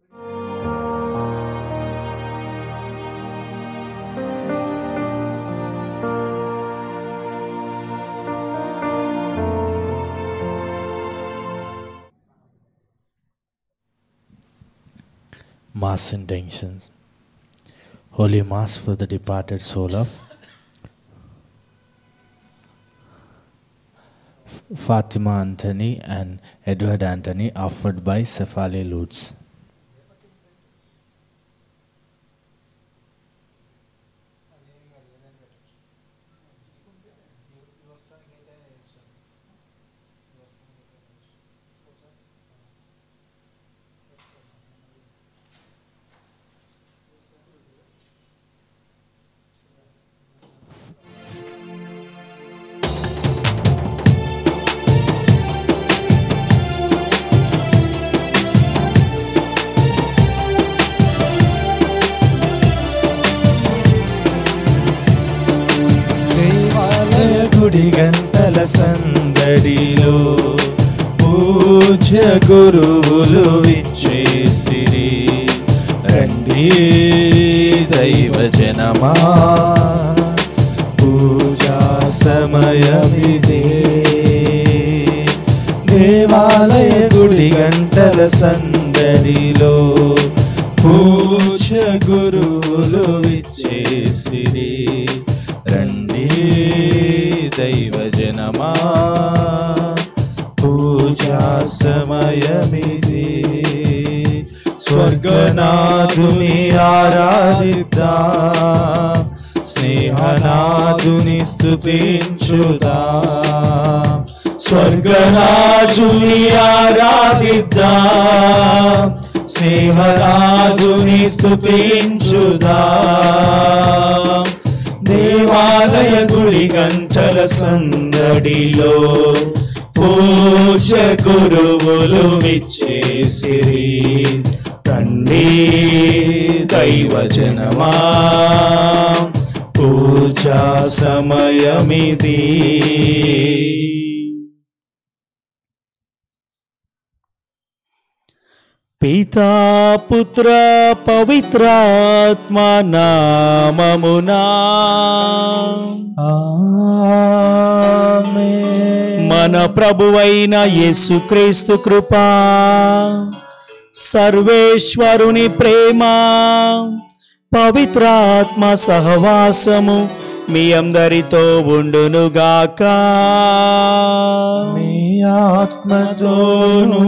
Mass intentions. Holy Mass for the departed soul of Fatima Anthony and Edward Anthony, offered by Cephali Lutz. దేవాలయ గుడి గంటల సందడిలో పూజ్య గురువులు విచ్చేసిరి రండి దైవ జనమా పూజా సమయమిదే దేవాలయ గుడి గంటల సందడిలో పూజ్య గురువులు విచ్చేసిరి రండి దైవ జనమా పూజా సమయమిది స్వర్గనాథుని ఆరాధిద్దా స్నేహనాథుని స్తుతించుదా స్వర్గరాజుని ఆరాధిద్దా స్నేహరాజుని స్తుతించుదా దేవాలయ గుడి గంటల సందడిలో పూజ గురువులు విచ్చేసిరి తండ్రి దైవ జనమా పూజా సమయమిది పితా పుత్ర పవిత్రాత్మ నామమునా మన ప్రభువైన యేసుక్రీస్తు కృపా సర్వేశ్వరుని ప్రేమ పవిత్రాత్మ సహవాసము మీ అందరితో ఉండునుగాక మీ ఆత్మతోను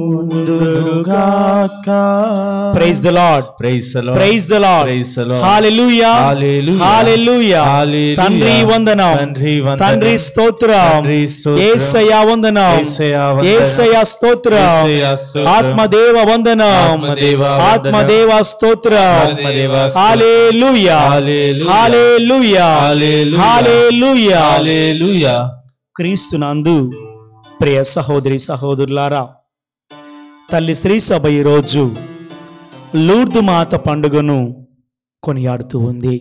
ఉండుగాక praise the lord praise praise the lord Praise the Lord. Hallelujah Hallelujah. Hallelujah Hallelujah. తండ్రి వందనం తండ్రి వందనం. తండ్రి స్తోత్రం తండ్రి స్తోత్రం. యేసయ్య వందనం యేసయ్య వందనం. యేసయ్య స్తోత్రం యేసయ్య స్తోత్రం. ఆత్మదేవ వందనం ఆత్మదేవ వందనం. ఆత్మదేవ స్తోత్రం ఆత్మదేవ స్తోత్రం. హల్లెలూయా హల్లెలూయా. Hallelujah hallelujah. హల్లెలూయా హల్లెలూయా క్రీస్తునందు ప్రియ సహోదరి సహోదరులారా తల్లి శ్రీ సభ ఈరోజు లూర్దు మాత పండుగను కొనియాడుతూ ఉంది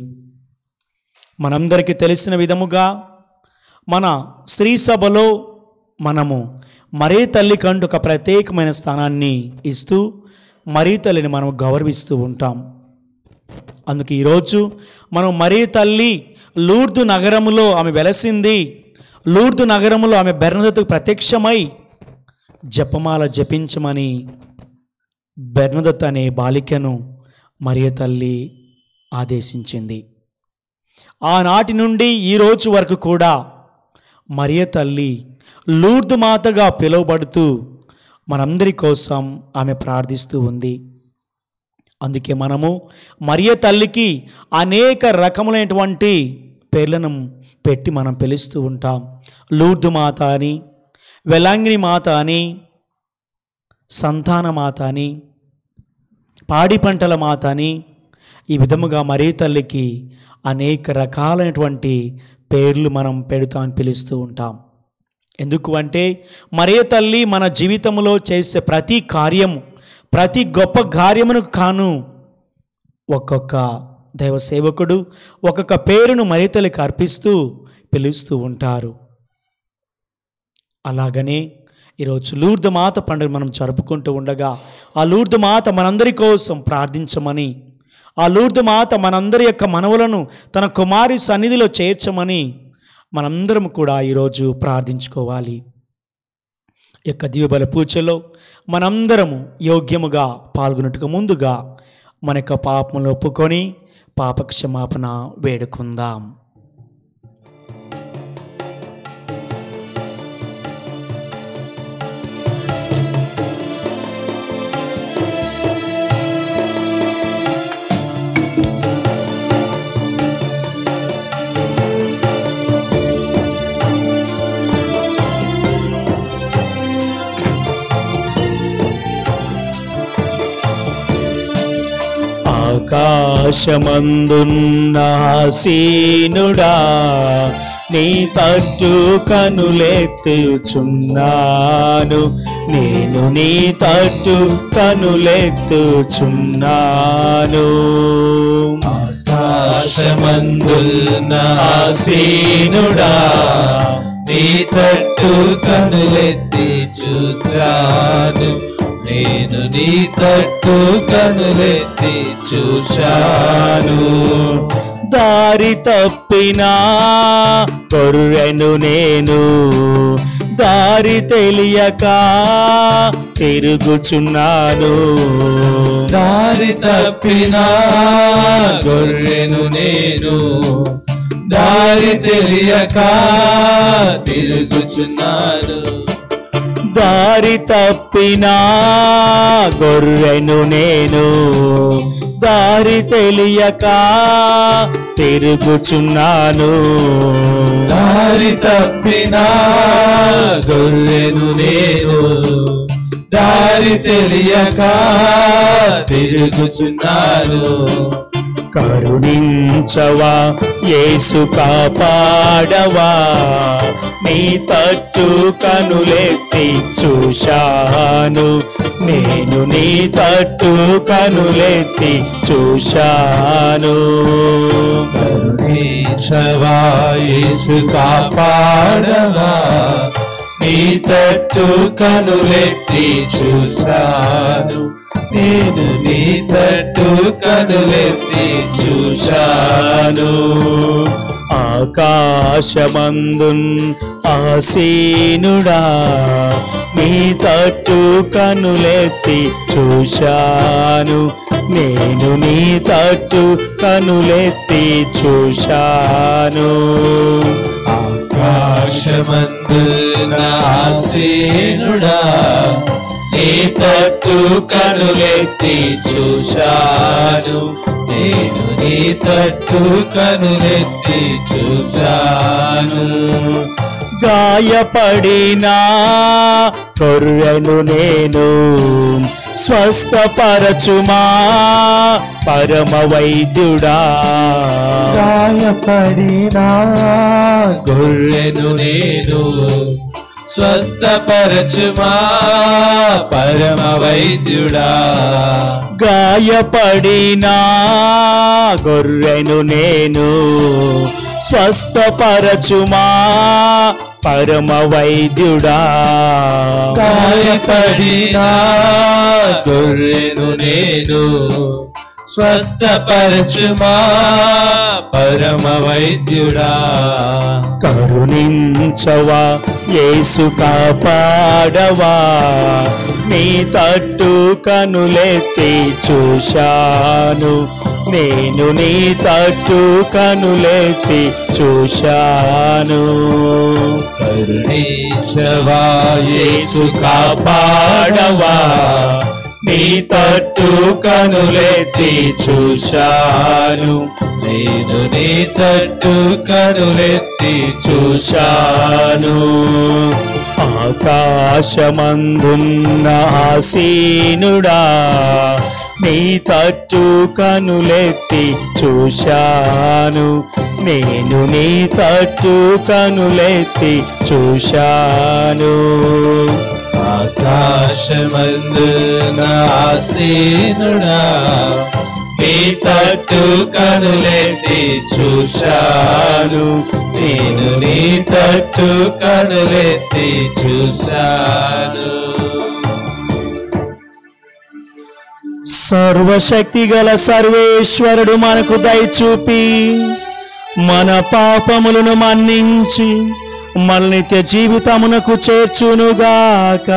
మనందరికీ తెలిసిన విధముగా మన శ్రీ సభలో మనము మరే తల్లి కంటూ ఒక ప్రత్యేకమైన స్థానాన్ని ఇస్తూ మరీ తల్లిని మనం గౌరవిస్తూ ఉంటాం అందుకే ఈరోజు మనం మరీ తల్లి లూర్దు నగరములో ఆమె వెలసింది లూర్దు నగరములో ఆమె బెర్నదతకు ప్రత్యక్షమై జపమాల జపించమని బెర్నదత్ అనే బాలికను మరియ తల్లి ఆదేశించింది ఆనాటి నుండి ఈ రోజు వరకు కూడా మరియ తల్లి లూర్దు మాతగా పిలువబడుతూ మనందరి కోసం ఆమె ప్రార్థిస్తూ ఉంది అందుకే మనము మరియ తల్లికి అనేక రకములైనటువంటి పేర్లను పెట్టి మనం పిలుస్తూ ఉంటాం లూర్దు మాత అని వెలాంగిని మాత అని సంతాన మాత అని పాడి పంటల మాత అని ఈ విధముగా మరీ తల్లికి అనేక రకాలైనటువంటి పేర్లు మనం పెడతామని పిలుస్తూ ఉంటాం ఎందుకు అంటే మరే తల్లి మన జీవితంలో చేసే ప్రతి కార్యము ప్రతి గొప్ప కార్యమునకు కాను ఒక్కొక్క దైవ సేవకుడు ఒక్కొక్క పేరును మరీ తల్లికి అర్పిస్తూ పిలుస్తూ ఉంటారు అలాగనే ఈరోజు లూర్దు మాత పండుగ మనం జరుపుకుంటూ ఉండగా ఆ లూర్దు మాత మనందరి కోసం ప్రార్థించమని ఆ లూర్దు మాత మనందరి యొక్క మనవులను తన కుమారి సన్నిధిలో చేర్చమని మనందరం కూడా ఈరోజు ప్రార్థించుకోవాలి ఈ యొక్క దీవబల పూజలో మనందరము యోగ్యముగా పాల్గొన్నట్టుకు ముందుగా మన యొక్క పాపములు ఒప్పుకొని పాప క్షమాపణ వేడుకుందాం ఆకాశమందున్న ఆసీనుడా నీ తట్టు కనులెత్తుచున్నాను నేను నీ తట్టు కనులెత్తుచున్నాను ఆకాశమందున్న ఆసీనుడా నీ తట్టు కనులెత్తి చూశాను నేను నీ తట్టు కనులెత్తి చూశాను దారి తప్పినా గొర్రెను నేను దారి తెలియక తిరుగుచున్నాను దారి తప్పినా గొర్రెను నేను దారి తెలియక తిరుగుచున్నాను దారి తప్పినా గొర్రెను నేను దారి తెలియక తిరుగుచున్నాను దారి తప్పినా గొర్రెను నేను దారి తెలియక తిరుగుచున్నాను కరుణించవా యేసు కాపాడవా నీ తట్టు కనులెత్తి చూశాను నేను నీ తట్టు కనులెత్తి చూశాను కరుణించవా యేసు కాపాడవా నీ తట్టు కనులెత్తి చూశాను నేను నీ తట్టు కనులెత్తి చూశాను ఆకాశమందున్ ఆసీనుడా నీ తట్టు కనులెత్తి చూశాను నేను నీ తట్టు కనులెత్తి చూశాను ఆకాశమందున ఆసీనుడా నీ తట్టు కనులెత్తి చూశాను నేను నీ తట్టు కనులెత్తి చూశాను గాయపడినా కొర్రెను నేను స్వస్థపరచుమా పరమ వైద్యుడా గాయపడినా గొర్రెను నేను స్వస్థపరచుమా పరమ వైద్యుడా గాయపడినా గొర్రెను నేను స్వస్థపరచుమా పరమ వైద్యుడా గాయపడినా గొర్రెను నేను స్వస్థపరచుమా పరమ వైద్యుడా కరుణించవా యేసు కాపాడవా నీ తట్టు కనులెత్తి చూశాను నేను నీ తట్టు కనులెత్తి చూశాను కరుణించవా యేసు కాపాడవా నీ తట్టు కనులెత్తి చూశాను నేను నీ తట్టు కనులెత్తి చూశాను ఆకాశమందున్న ఆసీనుడా నీ తట్టు కనులెత్తి చూశాను నేను నీ తట్టు కనులెత్తి చూశాను ఆకాశమందున ఆసీనుడా నీ తట్టు కనులెత్తి చూశాను నేను నీ తట్టు కనులెత్తి చూశాను సర్వశక్తి గల సర్వేశ్వరుడు మనకు దయచూపి మన పాపములను మన్నించి మన నిత్య జీవితమునకు చేర్చునుగాక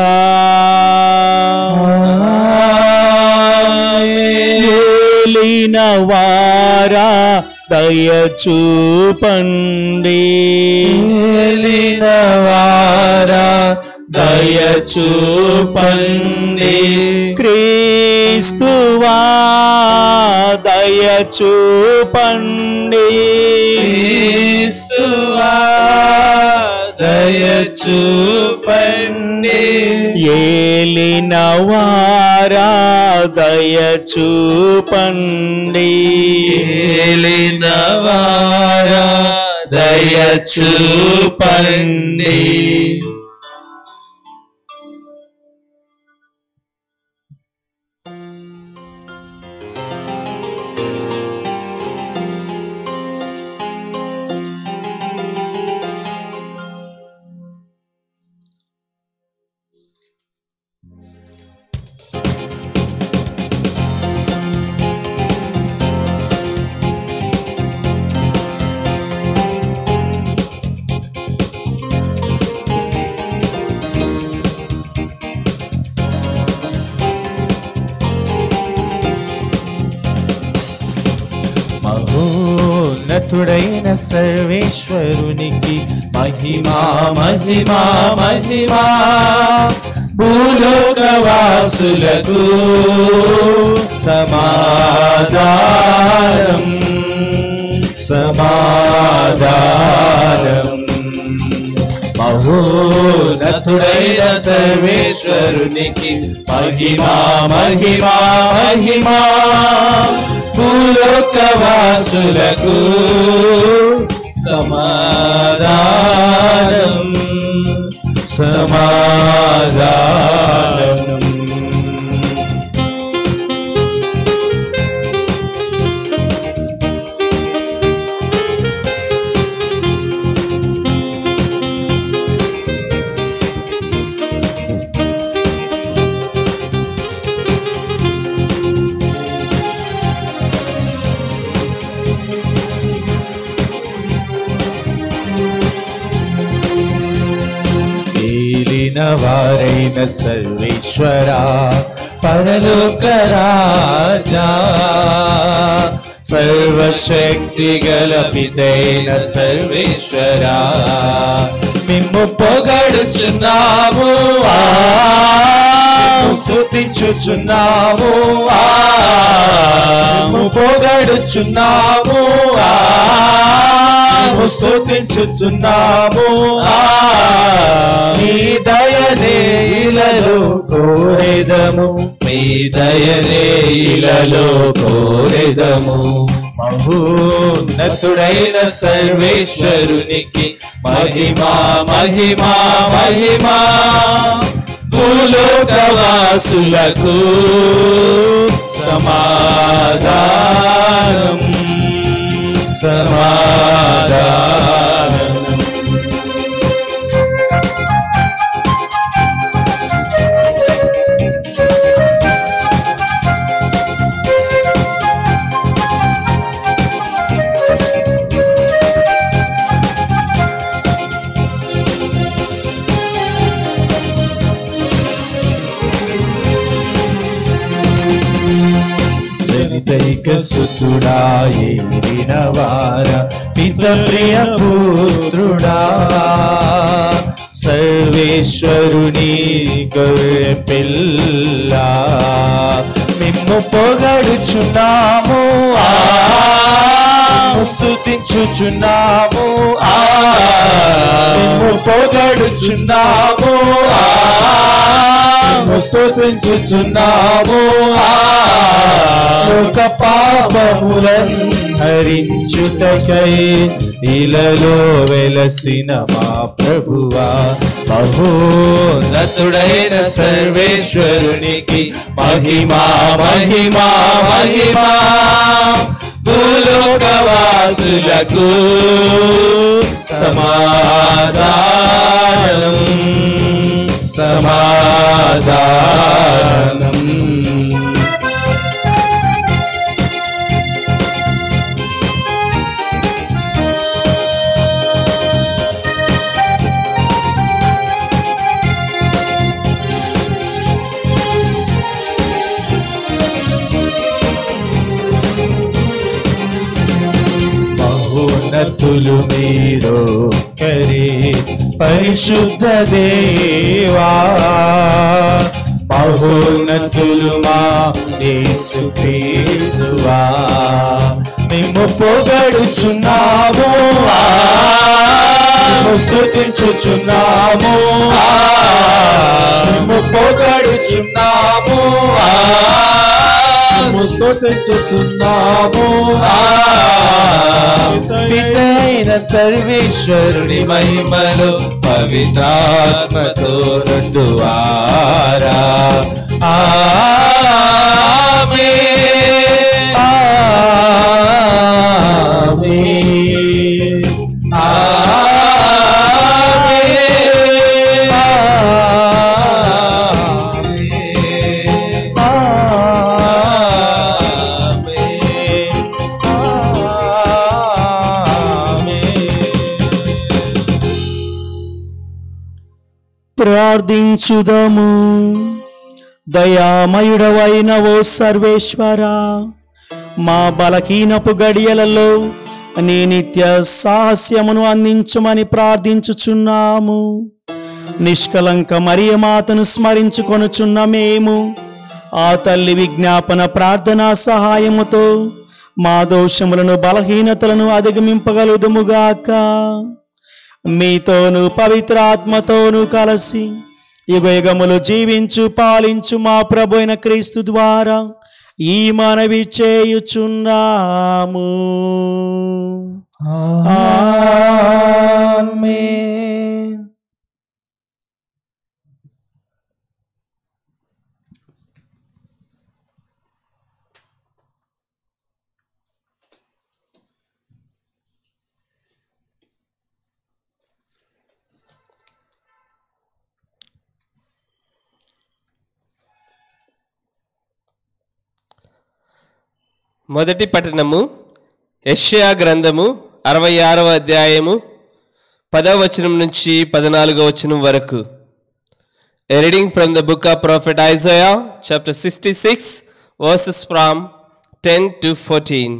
ఏలిన వారా దయచూపండి ఏలిన వారా దయ చూపండి క్రీస్తువా దయచూపండి క్రీస్తువా దయ చూపండి ఏలిన వారా దయచూపండి ఏలిన వారా దయ చూపండి మహోన్నతుడైన సర్వేశ్వరునికి మహిమా మహిమా మహిమా భూలోకవాసులకు సమాధానం సమాధానం మహోన్నతుడైన సర్వేశ్వరునికి మహిమా మహిమా మహిమా భూలోకవాసులకు సమాధానం సమాధానం ఏలిన వారైన సర్వేశ్వర పరలోక రాజా సర్వశక్తి గల పితైన సర్వేశ్వర మిమ్ము పొగడుచున్నాము ఆ స్థుతించుచున్నాము ఆ మిమ్ము పొగడుచున్నాము ఆ మేము స్తుతించుచున్నాము ఆ మీ దయనే ఇలలో కోరెదము మీ దయనే ఇలలో కోరెదము మహోన్నతుడైన సర్వేశ్వరునికి మహిమా మహిమా మహిమా భూలోకవాసులకు సమాధానం సమాధానం దైక సుతుడా ఏలిన వార పిత ప్రియ పుత్రుడా సర్వేశ్వరుని గొర్రె పిల్ల మిమ్ము పొగడుచున్నాము ఆ మిమ్ము స్తుతించుచున్నాము ఆ మిమ్ము పొగడుచున్నాము ఆ మిమ్ము స్తుతించుచున్నాము ఆ లోక పాపములను హరించుటకై ఇలలో వెలసిన మా ప్రభువా మహోన్నతుడైన సర్వేశ్వరునికి మహిమా మహిమా మహిమా భూలోకవాసులకు సమాధానం సమాధానం మహోన్నతులు మీరు కరి పరిశుద్ధ దేవా మహోన్నతులు మా యేసుక్రీస్తువా మేము పొగడుచున్నాము ఆ, మేము స్తుతించుచున్నాము ఆ, మేము పొగడుచున్నాము ఆ, మేము స్తుతించుచున్నాము ఆ, పితైన సర్వేశ్వరుని మహిమలు పవిత్రాత్మతో రెండు వారా ఆమె ప్రార్థించుదము దయామయుడవైన ఓ సర్వేశ్వరా మా బలహీనపు గడియలలో నీ నిత్య సాహస్యమును అందించుమని ప్రార్థించుచున్నాము నిష్కలంక మరియ మాతను స్మరించుకొనుచున్న మేము ఆ తల్లి విజ్ఞాపన ప్రార్థనా సహాయముతో మా దోషములను బలహీనతలను అధిగమింపగలుదుముగాక మీతోను పవిత్రాత్మతోను కలిసి యుగయుగములు జీవించు పాలించు మా ప్రభు అయిన క్రీస్తు ద్వారా ఈ మనవి చేయుచున్నాము ఆమేన్. మొదటి పట్టణము యెషయా గ్రంథము అరవై ఆరవ అధ్యాయము పదవ వచనం నుంచి పద్నాలుగవ వచనం వరకు reading from the book of prophet Isaiah chapter sixty six verses from ten to fourteen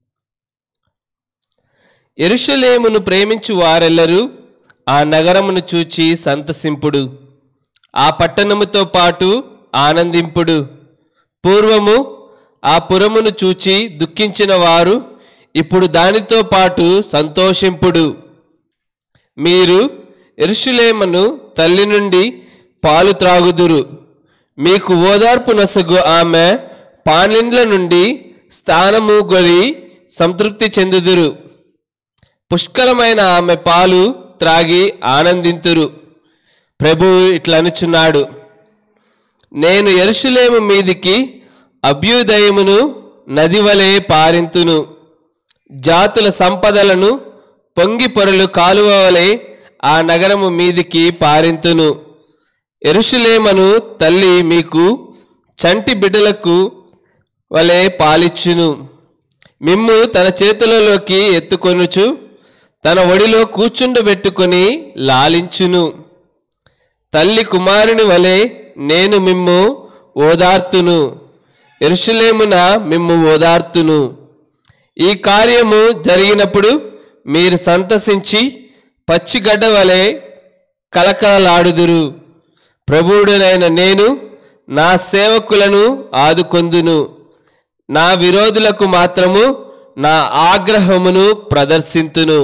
ఎరుషలేమును ప్రేమించు వారెల్లరూ ఆ నగరమును చూచి సంతసింపుడు ఆ పట్టణముతో పాటు ఆనందింపుడు పూర్వము ఆ పురమును చూచి దుఃఖించిన వారు ఇప్పుడు దానితో పాటు సంతోషింపుడు మీరు ఎరుషులేమను తల్లి నుండి పాలు త్రాగుదురు మీకు ఓదార్పు నొసగు ఆమె పానిండ్ల నుండి స్థానము గొలి సంతృప్తి చెందుదురు పుష్కలమైన ఆమె పాలు త్రాగి ఆనందింతురు ప్రభు ఇట్లనుచున్నాడు నేను ఎరుషులేము మీదికి అభ్యుదయమును నది వలె పారింతును జాతుల సంపదలను పొంగి పొరలు కాలువ వలె ఆ నగరము మీదికి పారింతును ఎరుషులేమను తల్లి మీకు చంటి బిడ్డలకు వలె పాలిచ్చును మిమ్ము తన చేతులలోకి ఎత్తుకొనుచు తన ఒడిలో కూర్చుండబెట్టుకొని లాలించును తల్లి కుమారుని వలె నేను మిమ్ము ఓదార్తును ఎరుషులేమున మిమ్ము ఓదార్తును ఈ కార్యము జరిగినప్పుడు మీరు సంతసించి పచ్చిగడ్డ వలె కలకలలాడుదురు ప్రభువుడనైన నేను నా సేవకులను ఆదుకొందును నా విరోధులకు మాత్రము నా ఆగ్రహమును ప్రదర్శింతును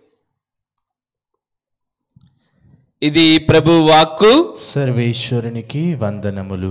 ఇది ప్రభు వాక్కు సర్వేశ్వరునికి వందనములు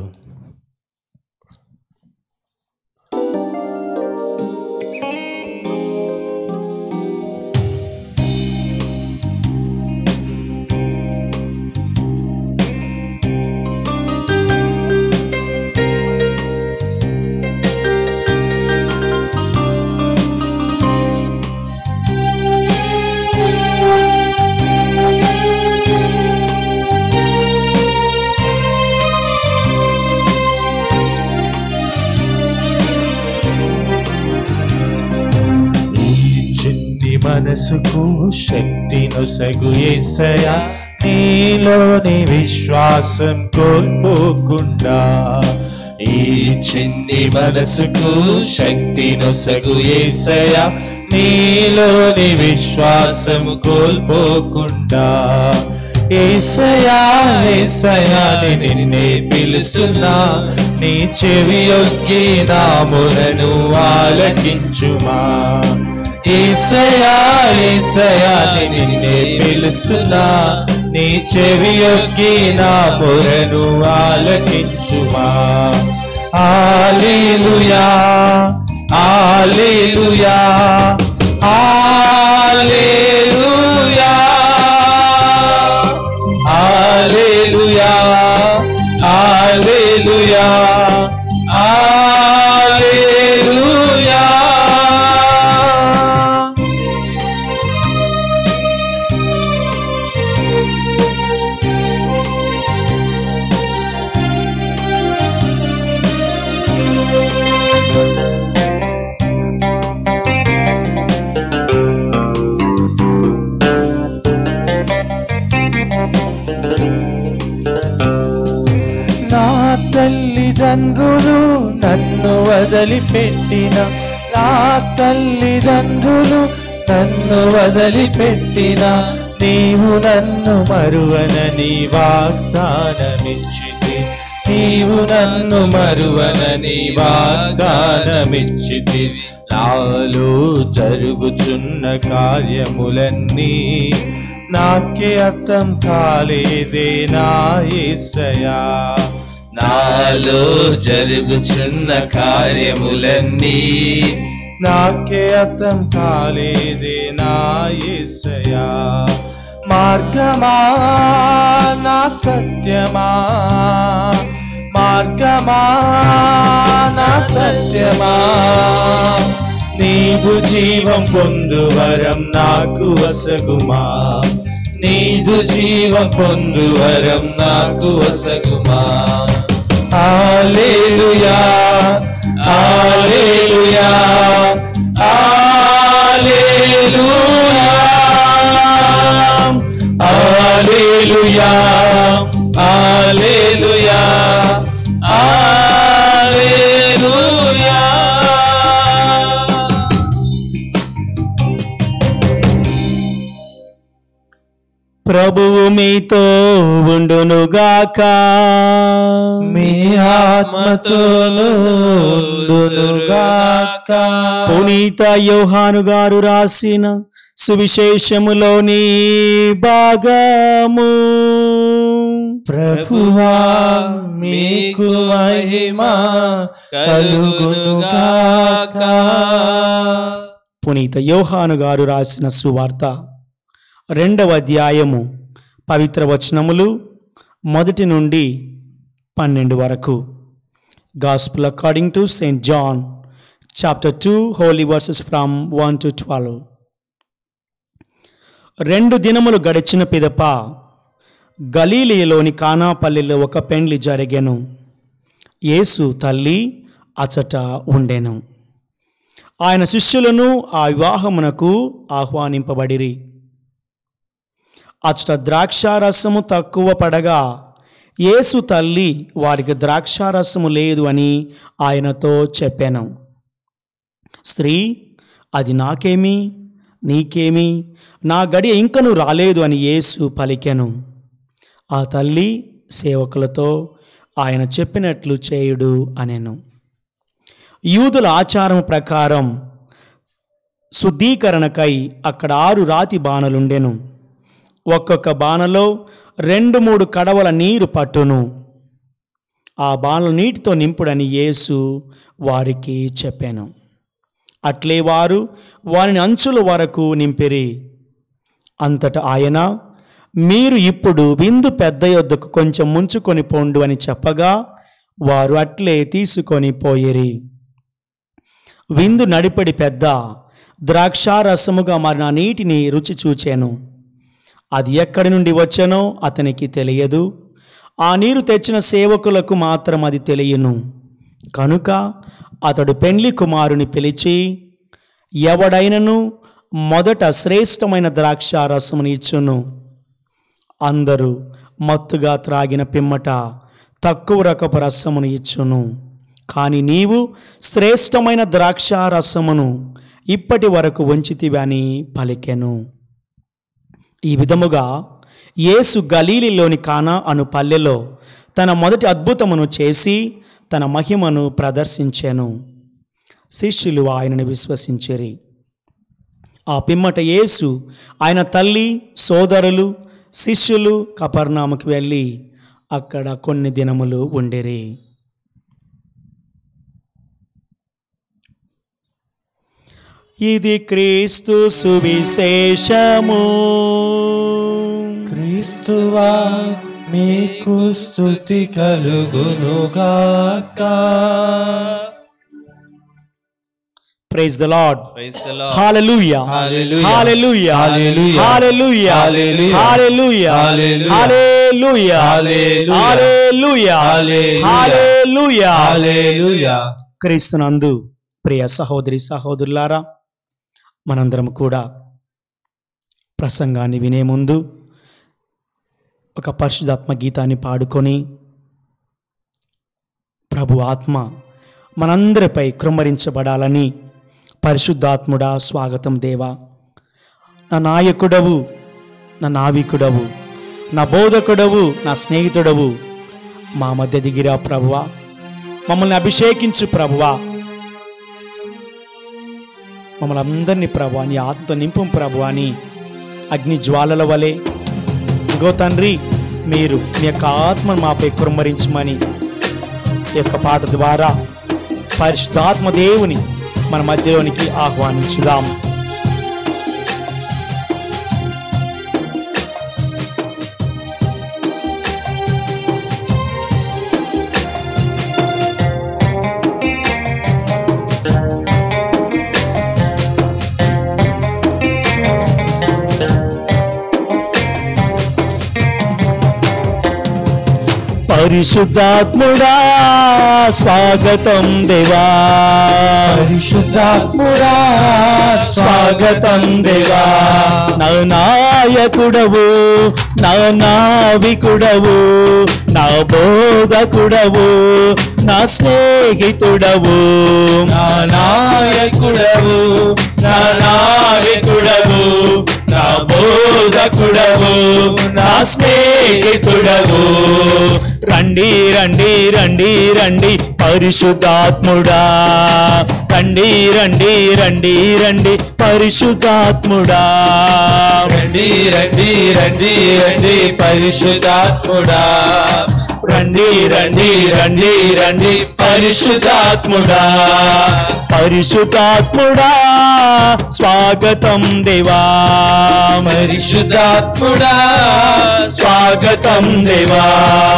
మనసుకు శక్తి నొసగు ఏసయ నీలోని విశ్వాసం కోల్పోకుండా ఈ చిన్ని మనసుకు శక్తి నొసగు ఏసయ నీలోని విశ్వాసం కోల్పోకుండా ఏసయా ఏసయా నేను నిన్నే పిలుస్తున్నా నీ చెవి యొక్కి నా మొరను ఆలకించుమా ఏసయా ఏసయా నేను నిన్నే పిలుస్తున్నా నీ చెవి యొక్కి నా మొరను ఆలకించుమా alleluia alleluia alleluia Aleluya, aleluya, aleluya. నా తల్లిదండ్రులు నన్ను వదిలిపెట్టిన నా తల్లిదండ్రులు నన్ను వదిలిపెట్టిన నీవు నన్ను మరువనని వాగ్దానమిచ్చితి నీవు నన్ను మరువనని వాగ్దానమిచ్చితి నాలో జరుగుచున్న కార్యములన్నీ నాకే అర్థం కాలేదే నా యేసయా నాలో జరుగుచున్న కార్యములన్నీ నాకే అర్థం కాలేదే నా యేసయా మార్గమా నా సత్యమా మార్గమా నా సత్యమా నీదు జీవం పొందు వరం నాకు వసగుమా నీదు జీవం పొందు వరం నాకు వసగుమా alleluia alleluia alleluia alleluia alleluia alleluia ప్రభువు మీతో ఉండునుగాక మీ ఆత్మతోను ఉండునుగాక. పునీత యోహాను గారు రాసిన సువిశేషములోని భాగము ప్రభువా మీకు మహిమ కలుగునుగాక పునీత యోహాను గారు రాసిన సువార్త రెండవ అధ్యాయము పవిత్ర వచనములు మొదటి నుండి పన్నెండు వరకు gospel according to Saint John chapter two holy verses from one to twelve రెండు దినములు గడిచిన పిదప గలీలియలోని కానాపల్లిలో ఒక పెండ్లి జరిగెను యేసు తల్లి అచట ఉండెను ఆయన శిష్యులను ఆ వివాహమునకు ఆహ్వానింపబడిరి అచ్చట ద్రాక్షారసము తక్కువ పడగా యేసు తల్లి వారికి ద్రాక్షారసము లేదు అని ఆయనతో చెప్పాను స్త్రీ అది నాకేమి నీకేమి నా గడి ఇంకను రాలేదు అని యేసు పలికెను ఆ తల్లి సేవకులతో ఆయన చెప్పినట్లు చేయుడు అనెను యూదుల ఆచారం ప్రకారం శుద్ధీకరణకై అక్కడ ఆరు రాతి బాణలుండెను ఒక్కొక్క బాణలో రెండు మూడు కడవల నీరు పట్టును ఆ బాణలు నీటితో నింపుడని యేసు వారికి చెప్పాను అట్లే వారు వారిని అంచుల వరకు నింపిరి అంతట ఆయన మీరు ఇప్పుడు విందు పెద్ద యొద్దకు కొంచెం ముంచుకొని పోండు అని చెప్పగా వారు అట్లే తీసుకొని పోయిరి విందు నడిపడి పెద్ద ద్రాక్షారసముగా మారిన నీటిని రుచి చూచాను అది ఎక్కడి నుండి వచ్చానో అతనికి తెలియదు ఆ నీరు తెచ్చిన సేవకులకు మాత్రం అది తెలియను కనుక అతడు పెండ్లి కుమారుని పిలిచి ఎవడైనను మొదట శ్రేష్టమైన ద్రాక్ష రసముని ఇచ్చును అందరూ మత్తుగా త్రాగిన పిమ్మట తక్కువ రకపు రసమును ఇచ్చును కానీ నీవు శ్రేష్టమైన ద్రాక్ష రసమును ఇప్పటి వరకు వంచితివి అని పలికెను ఈ విధముగా యేసు గలీలిలోని కానా అను పల్లెలో తన మొదటి అద్భుతమును చేసి తన మహిమను ప్రదర్శించెను శిష్యులు ఆయనను విశ్వసించిరి ఆ పిమ్మట యేసు ఆయన తల్లి సోదరులు శిష్యులు కపర్నాముకి వెళ్ళి అక్కడ కొన్ని దినములు ఉండిరి ఇది క్రీస్తు సువిశేషము క్రీస్తువా మీకు స్తుతి కలుగునుగాక praise the lord Praise the Lord. Hallelujah Hallelujah. Hallelujah Hallelujah. Hallelujah Hallelujah. Hallelujah Hallelujah. Hallelujah Hallelujah. Hallelujah Hallelujah. హల్లెలూయా హల్లెలూయా క్రీస్తునందు ప్రియ సహోదరి సహోదరులారా మనందరం కూడా ప్రసంగాన్ని వినే ముందు ఒక పరిశుధాత్మ గీతాన్ని పాడుకొని ప్రభు ఆత్మ మనందరిపై కృమ్మరించబడాలని పరిశుద్ధాత్ముడా స్వాగతం దేవా నా నాయకుడవు నా నావికుడవు నా బోధకుడవు నా స్నేహితుడవు మా మధ్య దిగిరా ప్రభువా మమ్మల్ని అభిషేకించు ప్రభువా మమ్మల్ని అందరినీ ప్రభు నీ ఆత్మతో నింపు ప్రభు అని అగ్ని జ్వాలల వలె ఇగో తండ్రి మీరు మీ యొక్క ఆత్మను మాపై కుమ్మరించమని ఈ యొక్క పాట ద్వారా పరిశుద్ధాత్మ దేవుని మన మధ్యలోనికి ఆహ్వానించుదాం పరిశుద్ధాత్ముడా స్వాగతం దేవా పరిశుద్ధాత్ముడా స్వాగతం దేవా నా నాయకుడవు నా నావికుడవు నా బోధకుడవు నా స్నేహితుడవు నా నాయకుడవు నా నావికుడవు నా బోధకుడవు నా స్నేహితుడవు రండి రండి రండి రండి పరిశుద్ధాత్ముడా రండి రండి రండి రండి పరిశుద్ధాత్ముడా రండి రండి రండి రండి పరిశుద్ధాత్ముడా రండి రండి రండి రండి పరిశుద్ధాత్ముడా పరిశుద్ధాత్ముడా స్వాగతం దేవా పరిశుద్ధాత్ముడా స్వాగతం దేవా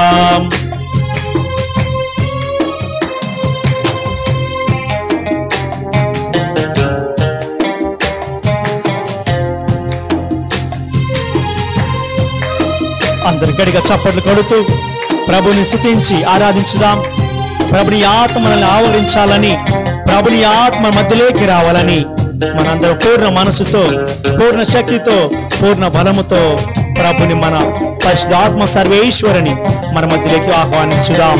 అందరి గడిగా చప్పట్లు కొడుతూ ప్రభుని స్థుతించి ఆరాధించుదాం ప్రభుని ఆత్మ మనల్ని ఆవరించాలని ప్రభుని ఆత్మ మధ్యలోకి రావాలని మనందరం పూర్ణ మనసుతో పూర్ణ శక్తితో పూర్ణ బలముతో ప్రభుని మన పరిశుద్ధాత్మ సర్వేశ్వరుని మన మధ్యలోకి ఆహ్వానించుదాం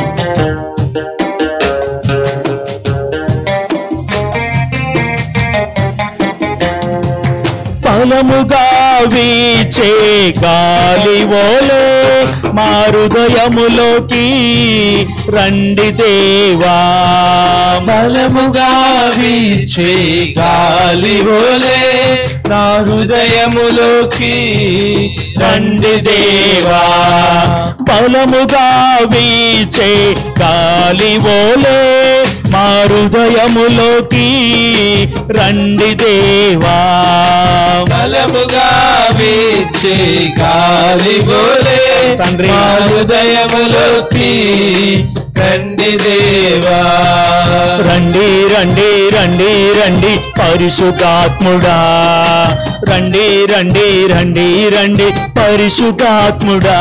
బలముగా వీచే గాలి ఓలే మా హృదయములోకి రండి దేవా బలముగా వీచే గాలి ఓలే నా హృదయములోకి రండి దేవా బలముగా వీచే గాలి ఓలే మా హృదయములోకి రండి దేవా బలముగా వీచే గాలి ఓలే తండ్రి. మా హృదయములోకి రండి దేవా రండి రండి రండి రండి పరిశుద్ధాత్ముడా రండి రండి రండి రండి పరిశుద్ధాత్ముడా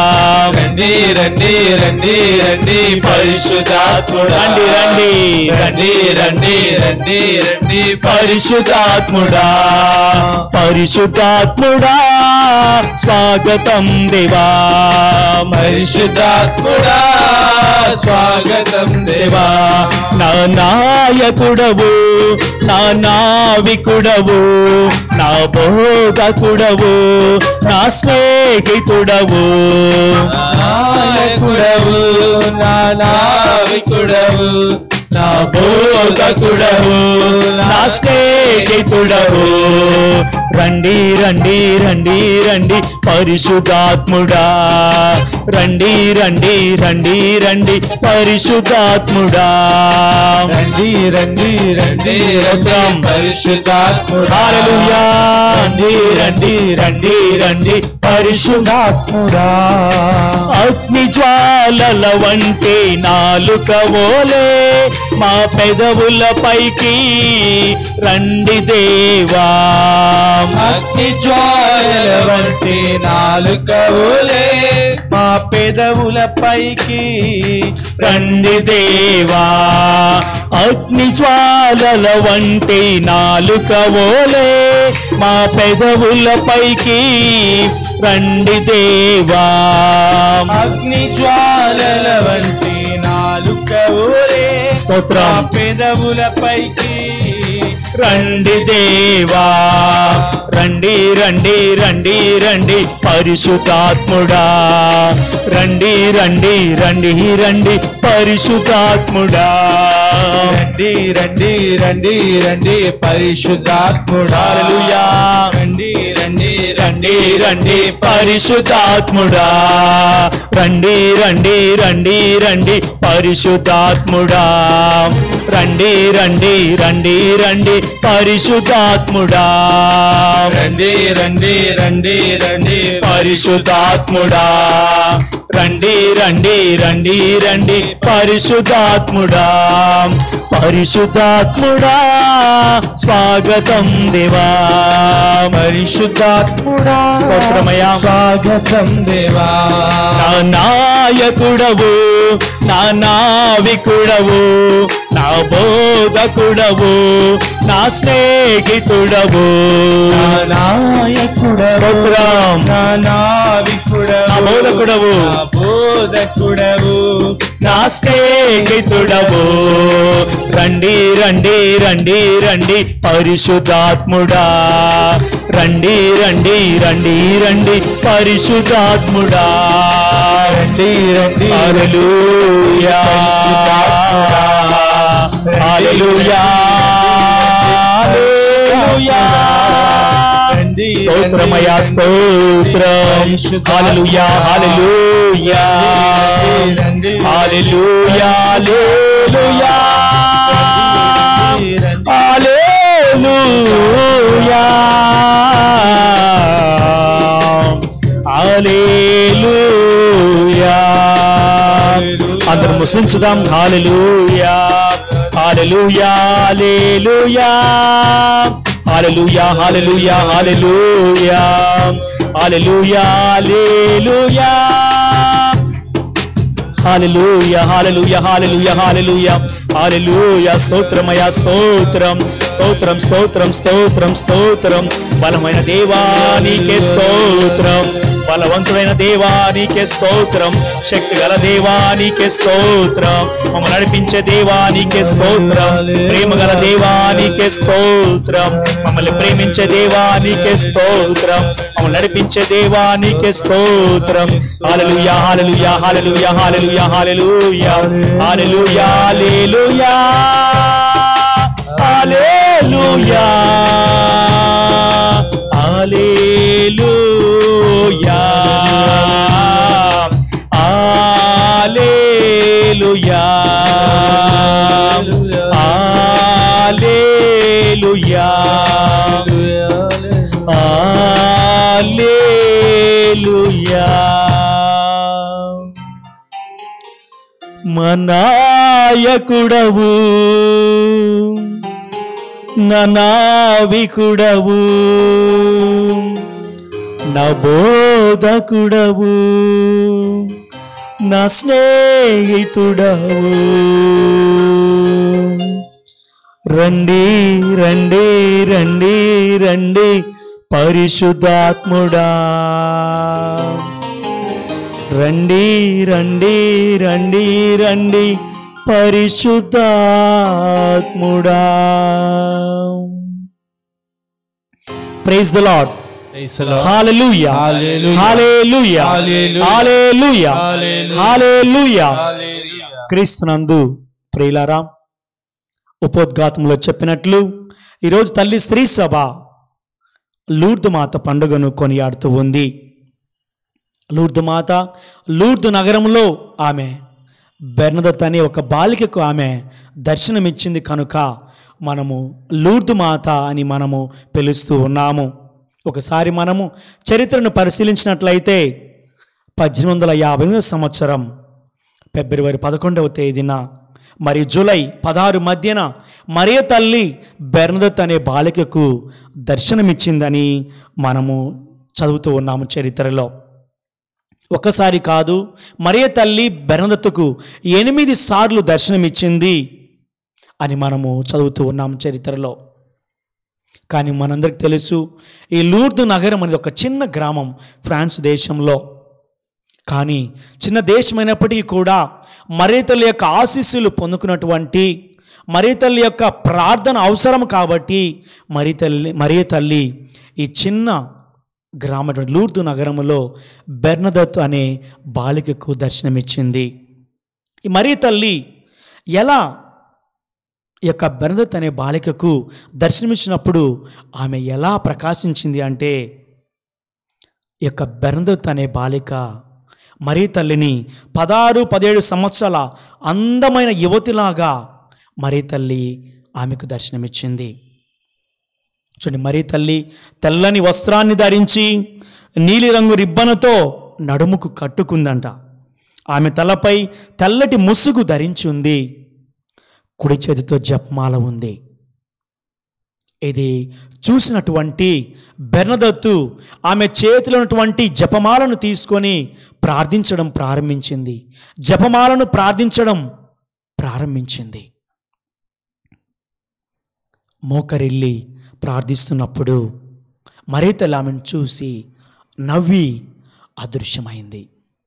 రండి రండి రండి రండి పరిశుద్ధాత్ముడా రండి రండి రండి రండి రండి రండి పరిశుద్ధాత్ముడా పరిశుద్ధాత్ముడా స్వాగతం దేవా పరిశుద్ధాత్ముడా స్వాగతం దేవా నా నాయకుడవు నా నావికుడవు నా బోధకుడవు నా స్నేహితుడవు నాయకుడవు నా నావికుడవు నా బోధకుడవు నా స్నేహితుడవు రండి రండి రండి రండి పరిశుద్ధాత్ముడా రండి రండి రండి రండి పరిశుద్ధాత్ముడా రండి రండి రండి రండి పరిశుద్ధాత్ముడా హల్లెలూయా రండి రండి రండి రండి పరిశుద్ధాత్ముడా అగ్ని జ్వాలల వంటి నాలుక ఓలే మా పెదవుల పైకి రండి దేవా అగ్ని జ్వాలల వంటి నాలుకవులే మా పెదవుల పైకి రండి దేవా అగ్ని జ్వాలల వంటి నాలుక ఓలే మా పెదవుల పైకి రండి దేవా అగ్ని జ్వాలల వంటి నాలుకవులే స్తోత్రం పెదవుల పైకి రండి దేవా రండి రండి రండి రండి పరిశుద్ధాత్ముడా రండి రండి రండి రండి పరిశుద్ధాత్ముడా రండి రండి రండి రండి పరిశుద్ధాత్ముడా హల్లెలూయా. రండి రండి రండి రండి పరిశుద్ధాత్ముడా రండి రండి రండి రండి పరిశుద్ధాత్ముడా రండి రండి రండి రండి పరిశుద్ధాత్ముడా రండి రండి రండి రండి పరిశుద్ధాత్ముడా రండి రండి రండి రండి పరిశుద్ధాత్ముడా పరిశుద్ధాత్ముడా స్వాగతం దేవా పరిశుద్ధాత్ముడా స్తోత్రమయా స్వాగతం దేవా నా నాయకుడవు నా నావికుడవు నా బోధకుడవు నా స్నేహితుడవు నా నాయకుడవు స్తోత్రం నా నావికుడవు నా బోధకుడవు. నా బోధకుడవు నా స్నేహితుడవు రండి రండి రండి రండి పరిశుద్ధాత్ముడా రండి రండి రండి రండి పరిశుద్ధాత్ముడా రండి రండి హల్లెలూయా హల్లెలూయా హల్లెలూయా రండి స్తోత్రమయా స్తోత్రం హల్లెలూయా hallelujah hallelujah hallelujah hallelujah hallelujah అందరం ముసించుదాం hallelujah hallelujah hallelujah hallelujah hallelujah hallelujah hallelujah hallelujah hallelujah hallelujah hallelujah hallelujah స్తోత్రమయా స్తోత్రం స్తోత్రం స్తోత్రం స్తోత్రం స్తోత్రం బలమైన దేవా నీకే స్తోత్రం బలవంతుడైన దేవా నీకే స్తోత్రం శక్తి గల దేవా నీకే స్తోత్రం మమ్మల్ని నడిపించే దేవా నీకే స్తోత్రం ప్రేమ గల దేవా నీకే స్తోత్రం మమ్మల్ని ప్రేమించే దేవా నీకే స్తోత్రం మమ్మల్ని నడిపించే దేవా నీకే స్తోత్రం hallelujah hallelujah hallelujah hallelujah hallelujah hallelujah hallelujah hallelujah hallelujah hallelujah hallelujah మనాయకుడవు ననావికుడవు నా బోధకుడవు నా స్నేహితుడవు రండి రండి రండి రండి పరిశుద్ధాత్ముడా రండి రండి రండి రండి పరిశుద్ధాత్ముడా praise the lord Praise the Lord. Hallelujah Hallelujah. Hallelujah Hallelujah. Hallelujah Hallelujah. Hallelujah Hallelujah. క్రీస్తునందు ప్రియులారా ఉపోద్ఘాతంలో చెప్పినట్లు ఈరోజు తల్లి స్త్రీ సభ లూర్దు మాత పండుగను కొనియాడుతూ ఉంది లూర్దు మాత లూర్దు నగరంలో ఆమె బెర్నదత్ అనే ఒక బాలికకు ఆమె దర్శనమిచ్చింది కనుక మనము లూర్దు మాత అని మనము పిలుస్తూ ఉన్నాము ఒకసారి మనము చరిత్రను పరిశీలించినట్లయితే పద్దెనిమిది వందల యాభై సంవత్సరం ఫిబ్రవరి పదకొండవ తేదీన మరి జూలై పదహారు మధ్యన మరియ తల్లి బెర్నదత్ అనే బాలికకు దర్శనమిచ్చిందని మనము చదువుతూ ఉన్నాము చరిత్రలో ఒకసారి కాదు మరియ తల్లి బెర్నదత్తుకు ఎనిమిది సార్లు దర్శనమిచ్చింది అని మనము చదువుతూ ఉన్నాము చరిత్రలో కానీ మనందరికి తెలుసు ఈ లూర్దు నగరం అనేది ఒక చిన్న గ్రామం ఫ్రాన్స్ దేశంలో కానీ చిన్న దేశమైనప్పటికీ కూడా మరీతల యొక్క ఆశీస్సులు పొందుకున్నటువంటి మరీతల్లి యొక్క ప్రార్థన అవసరం కాబట్టి మరి తల్లి మరీ తల్లి ఈ చిన్న గ్రామ లూర్దు నగరంలో బెర్నదత్ అనే బాలికకు దర్శనమిచ్చింది ఈ మరీ తల్లి ఎలా ఈ యొక్క బెర్నదత్ అనే బాలికకు దర్శనమిచ్చినప్పుడు ఆమె ఎలా ప్రకాశించింది అంటే ఈ యొక్క బెర్నదత్ అనే బాలిక మరీ తల్లిని పదహారు పదిహేడు సంవత్సరాల అందమైన యువతిలాగా మరీ తల్లి ఆమెకు దర్శనమిచ్చింది చూడండి మరీ తల్లి తెల్లని వస్త్రాన్ని ధరించి నీలిరంగు రిబ్బనతో నడుముకు కట్టుకుందంట ఆమె తలపై తెల్లటి ముసుగు ధరించి ఉంది కుడి చేతితో జపమాల ఉంది ఇది చూసినటువంటి బెర్నదత్తు ఆమె చేతిలో ఉన్నటువంటి జపమాలను తీసుకొని ప్రార్థించడం ప్రారంభించింది జపమాలను ప్రార్థించడం ప్రారంభించింది మోకరిల్లి ప్రార్థిస్తున్నప్పుడు మరేతల్లి ఆమెను చూసి నవ్వి అదృశ్యమైంది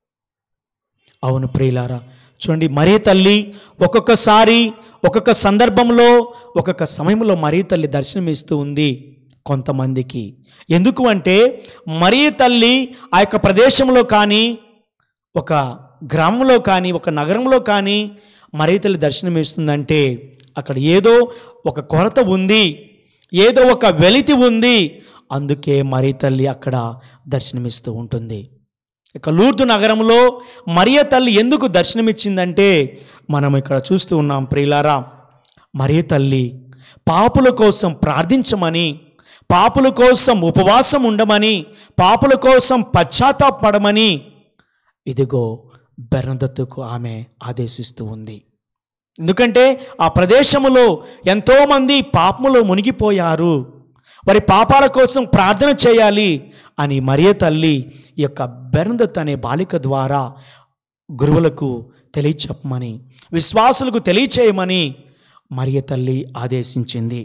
అవును ప్రియులారా చూడండి మరే తల్లి ఒక్కొక్కసారి ఒక్కొక్క సందర్భంలో ఒక్కొక్క సమయంలో మరీ తల్లి దర్శనమిస్తూ ఉంది కొంతమందికి ఎందుకు అంటే మరీ తల్లి ఆ యొక్క ప్రదేశంలో కానీ ఒక గ్రామంలో కానీ ఒక నగరంలో కానీ మరీ తల్లి దర్శనమిస్తుందంటే అక్కడ ఏదో ఒక కొరత ఉంది ఏదో ఒక వెలితి ఉంది అందుకే మరీ తల్లి అక్కడ దర్శనమిస్తూ ఉంటుంది ఇక లూర్దు నగరంలో మరియ తల్లి ఎందుకు దర్శనమిచ్చిందంటే మనం ఇక్కడ చూస్తూ ఉన్నాం ప్రియులారా మరియ తల్లి పాపుల కోసం ప్రార్థించమని పాపుల కోసం ఉపవాసం ఉండమని పాపుల కోసం పశ్చాత్తాపడమని ఇదిగో బెర్నదత్తుకు ఆమె ఆదేశిస్తూ ఉంది ఎందుకంటే ఆ ప్రదేశములో ఎంతోమంది పాపములో మునిగిపోయారు వారి పాపాల కోసం ప్రార్థన చేయాలి అని మరియ తల్లి ఈ యొక్క బెర్నదత్ అనే బాలిక ద్వారా గురువులకు తెలియచెప్పమని విశ్వాసులకు తెలియచేయమని మరియ తల్లి ఆదేశించింది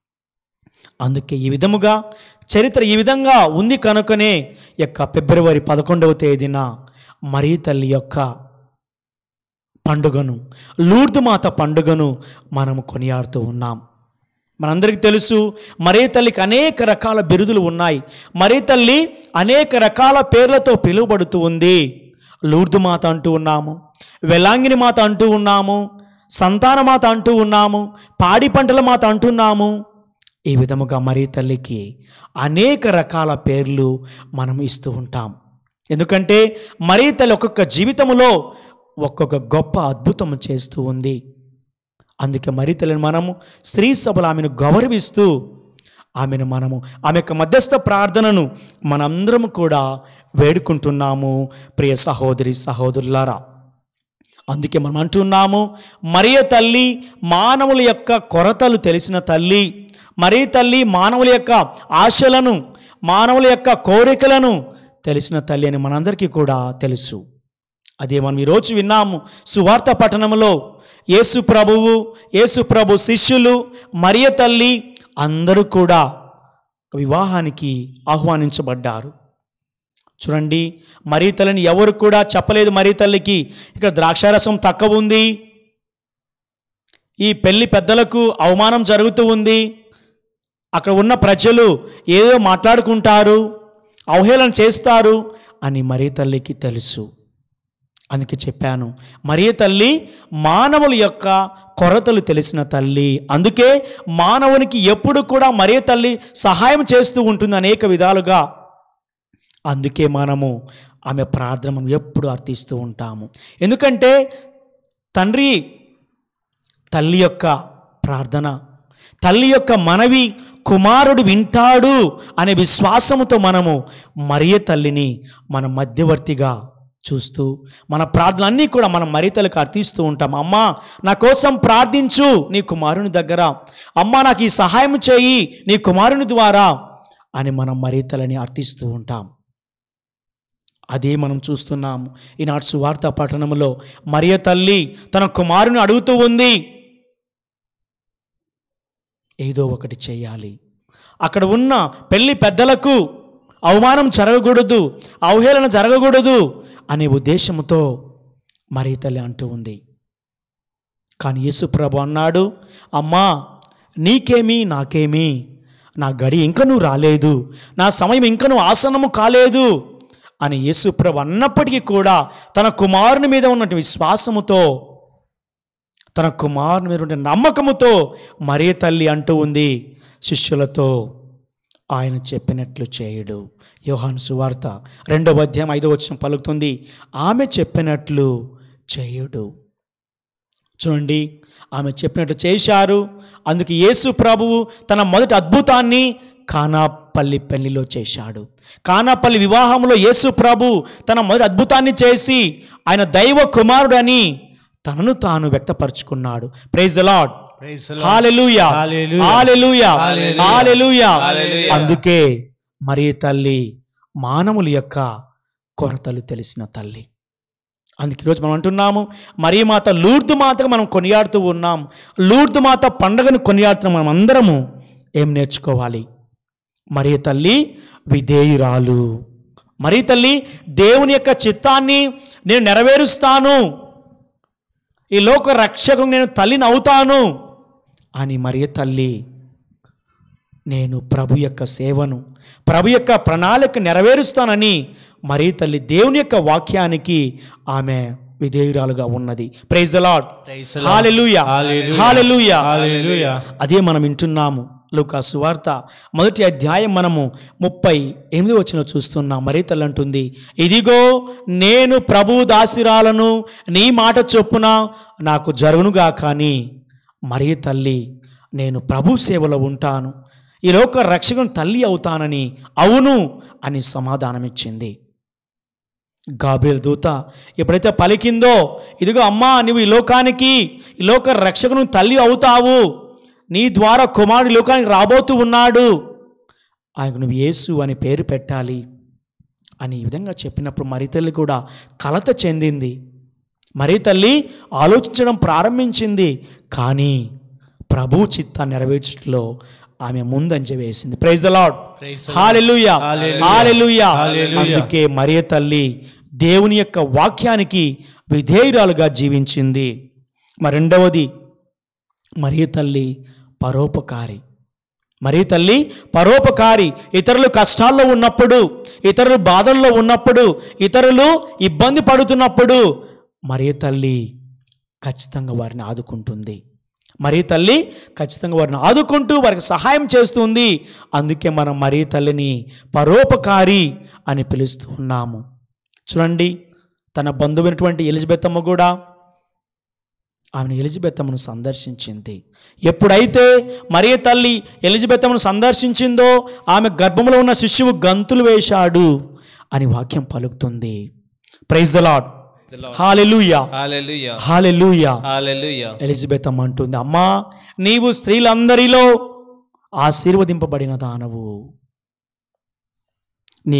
అందుకే ఈ విధముగా చరిత్ర ఈ విధంగా ఉంది కనుకనే ఈ యొక్క ఫిబ్రవరి పదకొండవ తేదీన మరీ తల్లి యొక్క పండుగను లూర్దు మాత పండుగను మనము కొనియాడుతూ ఉన్నాం మనందరికీ తెలుసు మరీ తల్లికి అనేక రకాల బిరుదులు ఉన్నాయి మరీ తల్లి అనేక రకాల పేర్లతో పిలువబడుతూ ఉంది లూర్దు మాత అంటూ ఉన్నాము వెలాంగిని మాత అంటూ ఉన్నాము సంతాన మాత అంటూ ఉన్నాము పాడి పంటల మాత అంటున్నాము ఈ విధముగా మరీ తల్లికి అనేక రకాల పేర్లు మనం ఇస్తూ ఉంటాం ఎందుకంటే మరీ తల్లి ఒక్కొక్క జీవితంలో ఒక్కొక్క గొప్ప అద్భుతం చేస్తూ ఉంది అందుకే మరి తల్లిని మనము స్త్రీ సభలు ఆమెను గౌరవిస్తూ ఆమెను మనము ఆమె యొక్క మధ్యస్థ ప్రార్థనను మనందరం కూడా వేడుకుంటున్నాము ప్రియ సహోదరి సహోదరులారా అందుకే మనం అంటున్నాము మరియ తల్లి మానవుల యొక్క కొరతలు తెలిసిన తల్లి మరీ తల్లి మానవుల యొక్క ఆశలను మానవుల యొక్క కోరికలను తెలిసిన తల్లి అని మనందరికీ కూడా తెలుసు అదే మనం ఈరోజు విన్నాము సువార్త పట్టణంలో యేసు ప్రభువు యేసు ప్రభు శిష్యులు మరియ తల్లి అందరూ కూడా వివాహానికి ఆహ్వానించబడ్డారు చూడండి మరీ తల్లిని ఎవరు కూడా చెప్పలేదు మరీ తల్లికి ఇక్కడ ద్రాక్షారసం తక్కువ ఉంది ఈ పెళ్లి పెద్దలకు అవమానం జరుగుతూ ఉంది అక్కడ ఉన్న ప్రజలు ఏదో మాట్లాడుకుంటారు అవహేళన చేస్తారు అని మరీ తల్లికి తెలుసు అందుకే చెప్పాను మరియ తల్లి మానవుల యొక్క కొరతలు తెలిసిన తల్లి అందుకే మానవునికి ఎప్పుడు కూడా మరియ తల్లి సహాయం చేస్తూ ఉంటుంది అనేక విధాలుగా అందుకే మనము ఆమె ప్రార్థన మనం ఎప్పుడు అర్థిస్తూ ఉంటాము ఎందుకంటే తండ్రి తల్లి యొక్క ప్రార్థన తల్లి యొక్క మనవి కుమారుడు వింటాడు అనే విశ్వాసముతో మనము మరియ తల్లిని మన మధ్యవర్తిగా చూస్తూ మన ప్రార్థనలన్నీ కూడా మనం మరి తల్లికి అర్థిస్తూ ఉంటాం అమ్మా నా కోసం ప్రార్థించు నీ కుమారుని దగ్గర అమ్మా నాకు ఈ సహాయం చేయి నీ కుమారుని ద్వారా అని మనం మరి తల్లిని అర్థిస్తూ ఉంటాం అదే మనం చూస్తున్నాము ఈనాడు సువార్త పట్టణంలో మరియ తల్లి తన కుమారుని అడుగుతూ ఉంది ఏదో ఒకటి చేయాలి అక్కడ ఉన్న పెళ్లి పెద్దలకు అవమానం జరగకూడదు అవహేళన జరగకూడదు అనే ఉద్దేశంతో మరి తల్లి అంటూ ఉంది కానీ యేసుప్రభు అన్నాడు అమ్మా నీకేమి నాకేమి నా గడి ఇంకనూ రాలేదు నా సమయం ఇంకనూ ఆసనము కాలేదు అని యేసుప్రభు అన్నప్పటికీ కూడా తన కుమారుని మీద ఉన్నటువంటి విశ్వాసముతో తన కుమారుని మీద ఉండే నమ్మకముతో మరీ తల్లి అంటూ ఉంది శిష్యులతో ఆయన చెప్పినట్లు చేయుడు యోహాను సువార్త రెండవ అధ్యాయం ఐదవ వచ్చిన పలుకుతుంది ఆమె చెప్పినట్లు చేయుడు చూడండి ఆమె చెప్పినట్టు చేశారు అందుకు యేసు ప్రభువు తన మొదటి అద్భుతాన్ని కానాపల్లి పెళ్లిలో చేశాడు కానాపల్లి వివాహంలో యేసు ప్రభు తన మొదటి అద్భుతాన్ని చేసి ఆయన దైవ కుమారుడని తనను తాను వ్యక్తపరుచుకున్నాడు praise the Lord hallelujah Hallelujah. Hallelujah Hallelujah. Hallelujah Hallelujah. అందుకే మరి తల్లి మానవుల యొక్క కొరతలు తెలిసిన తల్లి అందుకే ఈరోజు మనం అంటున్నాము మరీ మాత లూర్దు మాతగా మనం కొనియాడుతూ ఉన్నాం లూర్దు మాత పండగను కొనియాడుతున్న మనం అందరము ఏం నేర్చుకోవాలి మరి తల్లి విధేయురాలు మరి తల్లి దేవుని యొక్క చిత్తాన్ని నేను నెరవేరుస్తాను ఈ లోక రక్షకు నేను తల్లిని అవుతాను అని మరి తల్లి నేను ప్రభు యొక్క సేవను ప్రభు యొక్క ప్రణాళిక నెరవేరుస్తానని మరీ తల్లి దేవుని యొక్క వాక్యానికి ఆమె విధేయురాలుగా ఉన్నది praise the lord Praise the Lord. Hallelujah Hallelujah. Hallelujah Hallelujah. అదే మనం వింటున్నాము లూకా సువార్త మొదటి అధ్యాయం మనము ముప్పై ఎనిమిది వచ్చిన చూస్తున్నాం మరీ తల్లి అంటుంది ఇదిగో నేను ప్రభు దాసిరాలను నీ మాట చొప్పున నాకు జరుగునుగా కానీ మరీ తల్లి నేను ప్రభు సేవలో ఉంటాను ఈ లోక రక్షకుని తల్లి అవుతానని అవును అని సమాధానమిచ్చింది గాబ్రియల్ దూత ఎప్పుడైతే పలికిందో ఇదిగో అమ్మా నువ్వు ఈ లోకానికి ఈ లోక రక్షకును తల్లి అవుతావు నీ ద్వారా కుమారుడు ఈ లోకానికి రాబోతూ ఉన్నాడు ఆయనకు నువ్వు యేసు అని పేరు పెట్టాలి అని ఈ విధంగా చెప్పినప్పుడు మరి తల్లి కూడా కలత చెందింది మరి తల్లి ఆలోచించడం ప్రారంభించింది కానీ ప్రభు చిత్తాన్ని నెరవేర్చడంలో ఆమె ముందంజ వేసింది praise the lord Praise the Lord. Hallelujah Hallelujah. Hallelujah Hallelujah. అందుకే మరియ తల్లి దేవుని యొక్క వాక్యానికి విధేయురాలుగా జీవించింది మరి రెండవది మరియ తల్లి పరోపకారి మరి తల్లి పరోపకారి ఇతరులు కష్టాల్లో ఉన్నప్పుడు ఇతరులు బాధల్లో ఉన్నప్పుడు ఇతరులు ఇబ్బంది పడుతున్నప్పుడు మరి తల్లి ఖచ్చితంగా వారిని ఆదుకుంటుంది మరి తల్లి ఖచ్చితంగా వారిని ఆదుకుంటూ వారికి సహాయం చేస్తుంది అందుకే మనం మరి తల్లిని పరోపకారి అని పిలుస్తూ ఉన్నాము చూడండి తన బంధువైనటువంటి ఎలిజబెత్ అమ్మ కూడా ఆమెను ఎలిజబెత్ అమ్మను సందర్శించింది ఎప్పుడైతే మరియ తల్లి ఎలిజబెత్ అమ్మను సందర్శించిందో ఆమె గర్భంలో ఉన్న శిశువు గంతులు వేశాడు అని వాక్యం పలుకుతుంది praise the Lord hallelujah hallelujah hallelujah hallelujah Elizabeth అమ్మ అంటుంది అమ్మా నీవు స్త్రీలందరిలో ఆశీర్వదింపబడిన దానవు నీ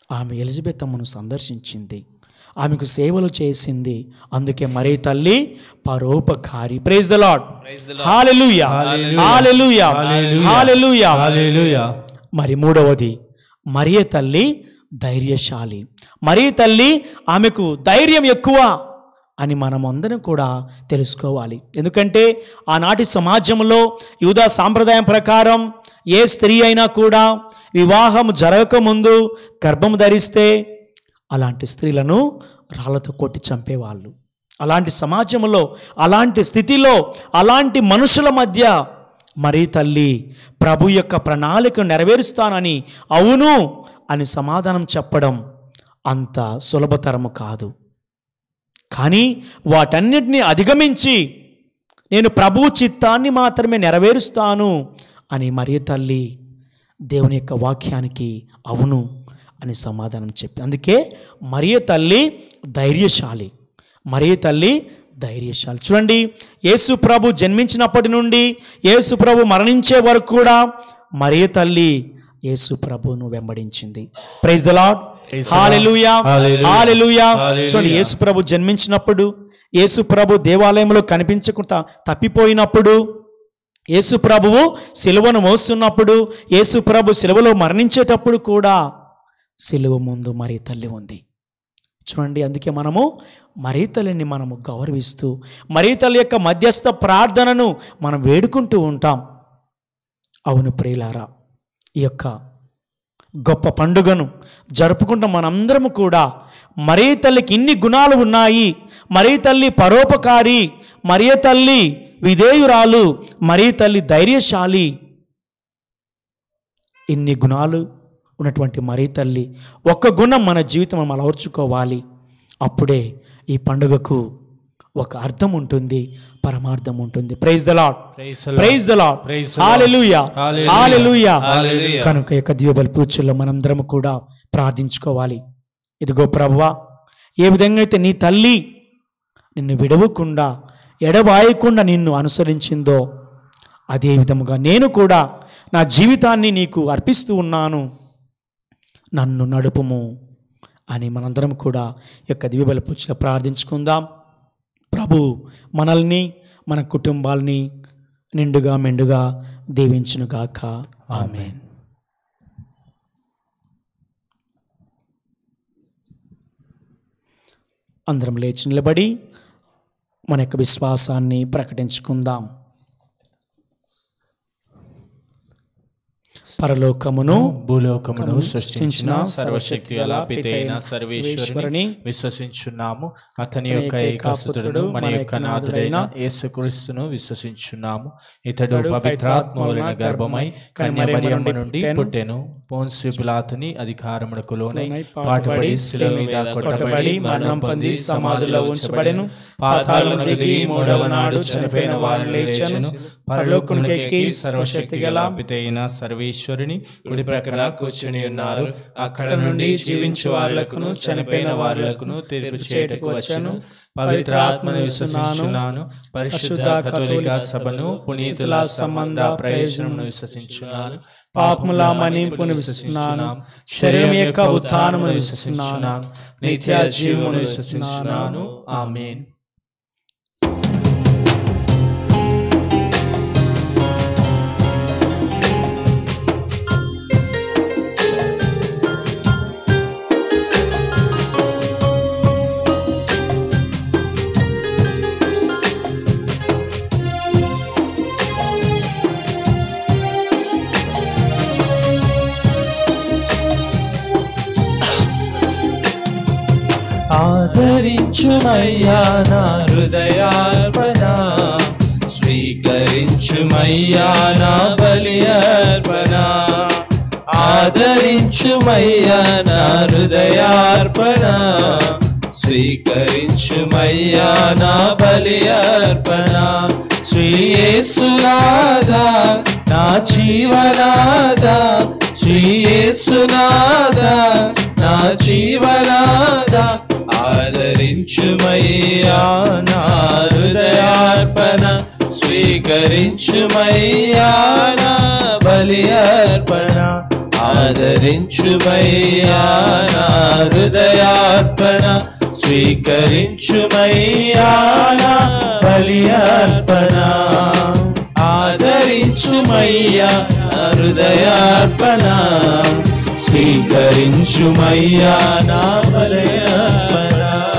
ఆమె ఎలిజబెత్ అమ్మను సందర్శించింది ఆమెకు సేవలు చేసింది అందుకే మరీ తల్లి పరోపకారి praise the Lord hallelujah hallelujah hallelujah hallelujah మరి మూడవది మరియ తల్లి ధైర్యశాలి మరి తల్లి ఆమెకు ధైర్యం ఎక్కువ అని మనం అందరం కూడా తెలుసుకోవాలి ఎందుకంటే ఆనాటి సమాజంలో యూదా సాంప్రదాయం ప్రకారం ఏ స్త్రీ అయినా కూడా వివాహం జరగకముందు గర్భం ధరిస్తే అలాంటి స్త్రీలను రాళ్లతో కొట్టి చంపేవాళ్ళు అలాంటి సమాజంలో అలాంటి స్థితిలో అలాంటి మనుషుల మధ్య మరి తల్లి ప్రభు యొక్క ప్రణాళిక నెరవేరుస్తానని అవును అని సమాధానం చెప్పడం అంత సులభతరము కాదు కానీ వాటన్నిటిని అధిగమించి నేను ప్రభు చిత్తాన్ని మాత్రమే నెరవేరుస్తాను అని మరి తల్లి దేవుని యొక్క వాక్యానికి అవును అని సమాధానం చెప్పి అందుకే మరియ తల్లి ధైర్యశాలి మరియ తల్లి ధైర్యశాలి చూడండి యేసు ప్రభు జన్మించినప్పటి నుండి యేసు ప్రభు మరణించే వరకు కూడా మరియ తల్లి యేసు ప్రభును వెంబడించింది praise the Lord hallelujah hallelujah చూడండి యేసు ప్రభు జన్మించినప్పుడు యేసు ప్రభు దేవాలయంలో కనిపించకుండా తప్పిపోయినప్పుడు యేసు ప్రభువు సిలువను మోస్తున్నప్పుడు యేసు ప్రభు సిలువలో మరణించేటప్పుడు కూడా సిలువ ముందు మరి తల్లి ఉంది చూడండి అందుకే మనము మరీ తల్లిని మనము గౌరవిస్తూ మరీ తల్లి యొక్క మధ్యస్థ ప్రార్థనను మనం వేడుకుంటూ ఉంటాం అవును ప్రియులారా ఈ యొక్క గొప్ప పండుగను జరుపుకుంటూ మనందరము కూడా మరీ తల్లికి ఇన్ని గుణాలు ఉన్నాయి మరీ తల్లి పరోపకారి మరీ తల్లి విధేయురాలు మరీ తల్లి ధైర్యశాలి ఇన్ని గుణాలు ఉన్నటువంటి మరీ తల్లి ఒక్క గుణం మన జీవితం మనం అలవర్చుకోవాలి అప్పుడే ఈ పండుగకు ఒక అర్థం ఉంటుంది పరమార్థం ఉంటుంది praise the lord Praise praise the lord Praise the Lord. Hallelujah Hallelujah. Hallelujah Hallelujah. కనుక ఈ యొక్క దీవబలి పూజల్లో మనందరం కూడా ప్రార్థించుకోవాలి ఇదిగో ప్రభువా ఏ విధంగా అయితే నీ తల్లి నిన్ను విడవకుండా ఎడబాయకుండా నిన్ను అనుసరించిందో అదే విధముగా నేను కూడా నా జీవితాన్ని నీకు అర్పిస్తూ ఉన్నాను నన్ను నడుపుము అని మనందరం కూడా ఈ యొక్క దివ్యబల పూజలో ప్రార్థించుకుందాం ప్రభు మనల్ని మన కుటుంబాల్ని నిండుగా మెండుగా దీవించునుగాక ఆమెన్ అందరం లేచి నిలబడి మన యొక్క విశ్వాసాన్ని ప్రకటించుకుందాం పరలోకమును భూలోకమును సృష్టించిన సర్వశక్తి గల పితైన సర్వేశ్వరుని విశ్వసించున్నాము అతని యొక్క ఏకసుతుడును మన యొక్క నాథుడైన యేసుక్రీస్తును విశ్వసించున్నాము ఇతడు పవిత్రాత్మ వలన గర్భమై కన్యమరియమ్మ నుండి పుట్టెను పోన్సు పిలాతుని అధికారమునకు లోనై పాటుపడి శిలువ మీద కొట్టబడి మరణం పొంది సమాధిలో ఉంచబడెను పాతాళమును దిగి మూడవ నాడు చనిపోయిన వారిని లేచెను పరలోకమునకెక్కి సర్వశక్తి గల పితైన సర్వేశ్వరుని కుడి ప్రక్కన కూర్చుని ఉన్నారు అక్కడ నుండి జీవించు వారులకును చనిపోయిన వారులకును తీర్పు చేయటకు వచ్చాను పవిత్ర ఆత్మను విశ్వసించున్నాను పరిశుద్ధ కథోలిక సభను పునీతుల సంబంధ ప్రయోజనమును విశ్వసించున్నాను పాపముల మన్నింపును విశ్వసించున్నాను శరీరం యొక్క ఉత్థానమును విశ్వసించున్నాను నిత్య జీవమును విశ్వసించున్నాను ఆమేన్ ఆదరించుమయ్యా నా హృదయార్పణ స్వీకరించుమయ్యా నా బలి అర్పణ ఆదరించుమయ్యా నా హృదయార్పణ స్వీకరించుమయ్యా నా బలి అర్పణ శ్రీయేసునాదా నా జీవనాదా శ్రీయేసునాదా నా జీవనాదా ఆదరించుమయ్యా నా హృదయార్పణ స్వీకరించుమయ్యా నా బలి అర్పణ ఆదరించుమయ్యా నా హృదయార్పణ స్వీకరించుమయ్యా నా బలి అర్పణ ఆదరించుమయ్యా నా హృదయార్పణ స్వీకరించుమయ్యా నా బలి అర్పణ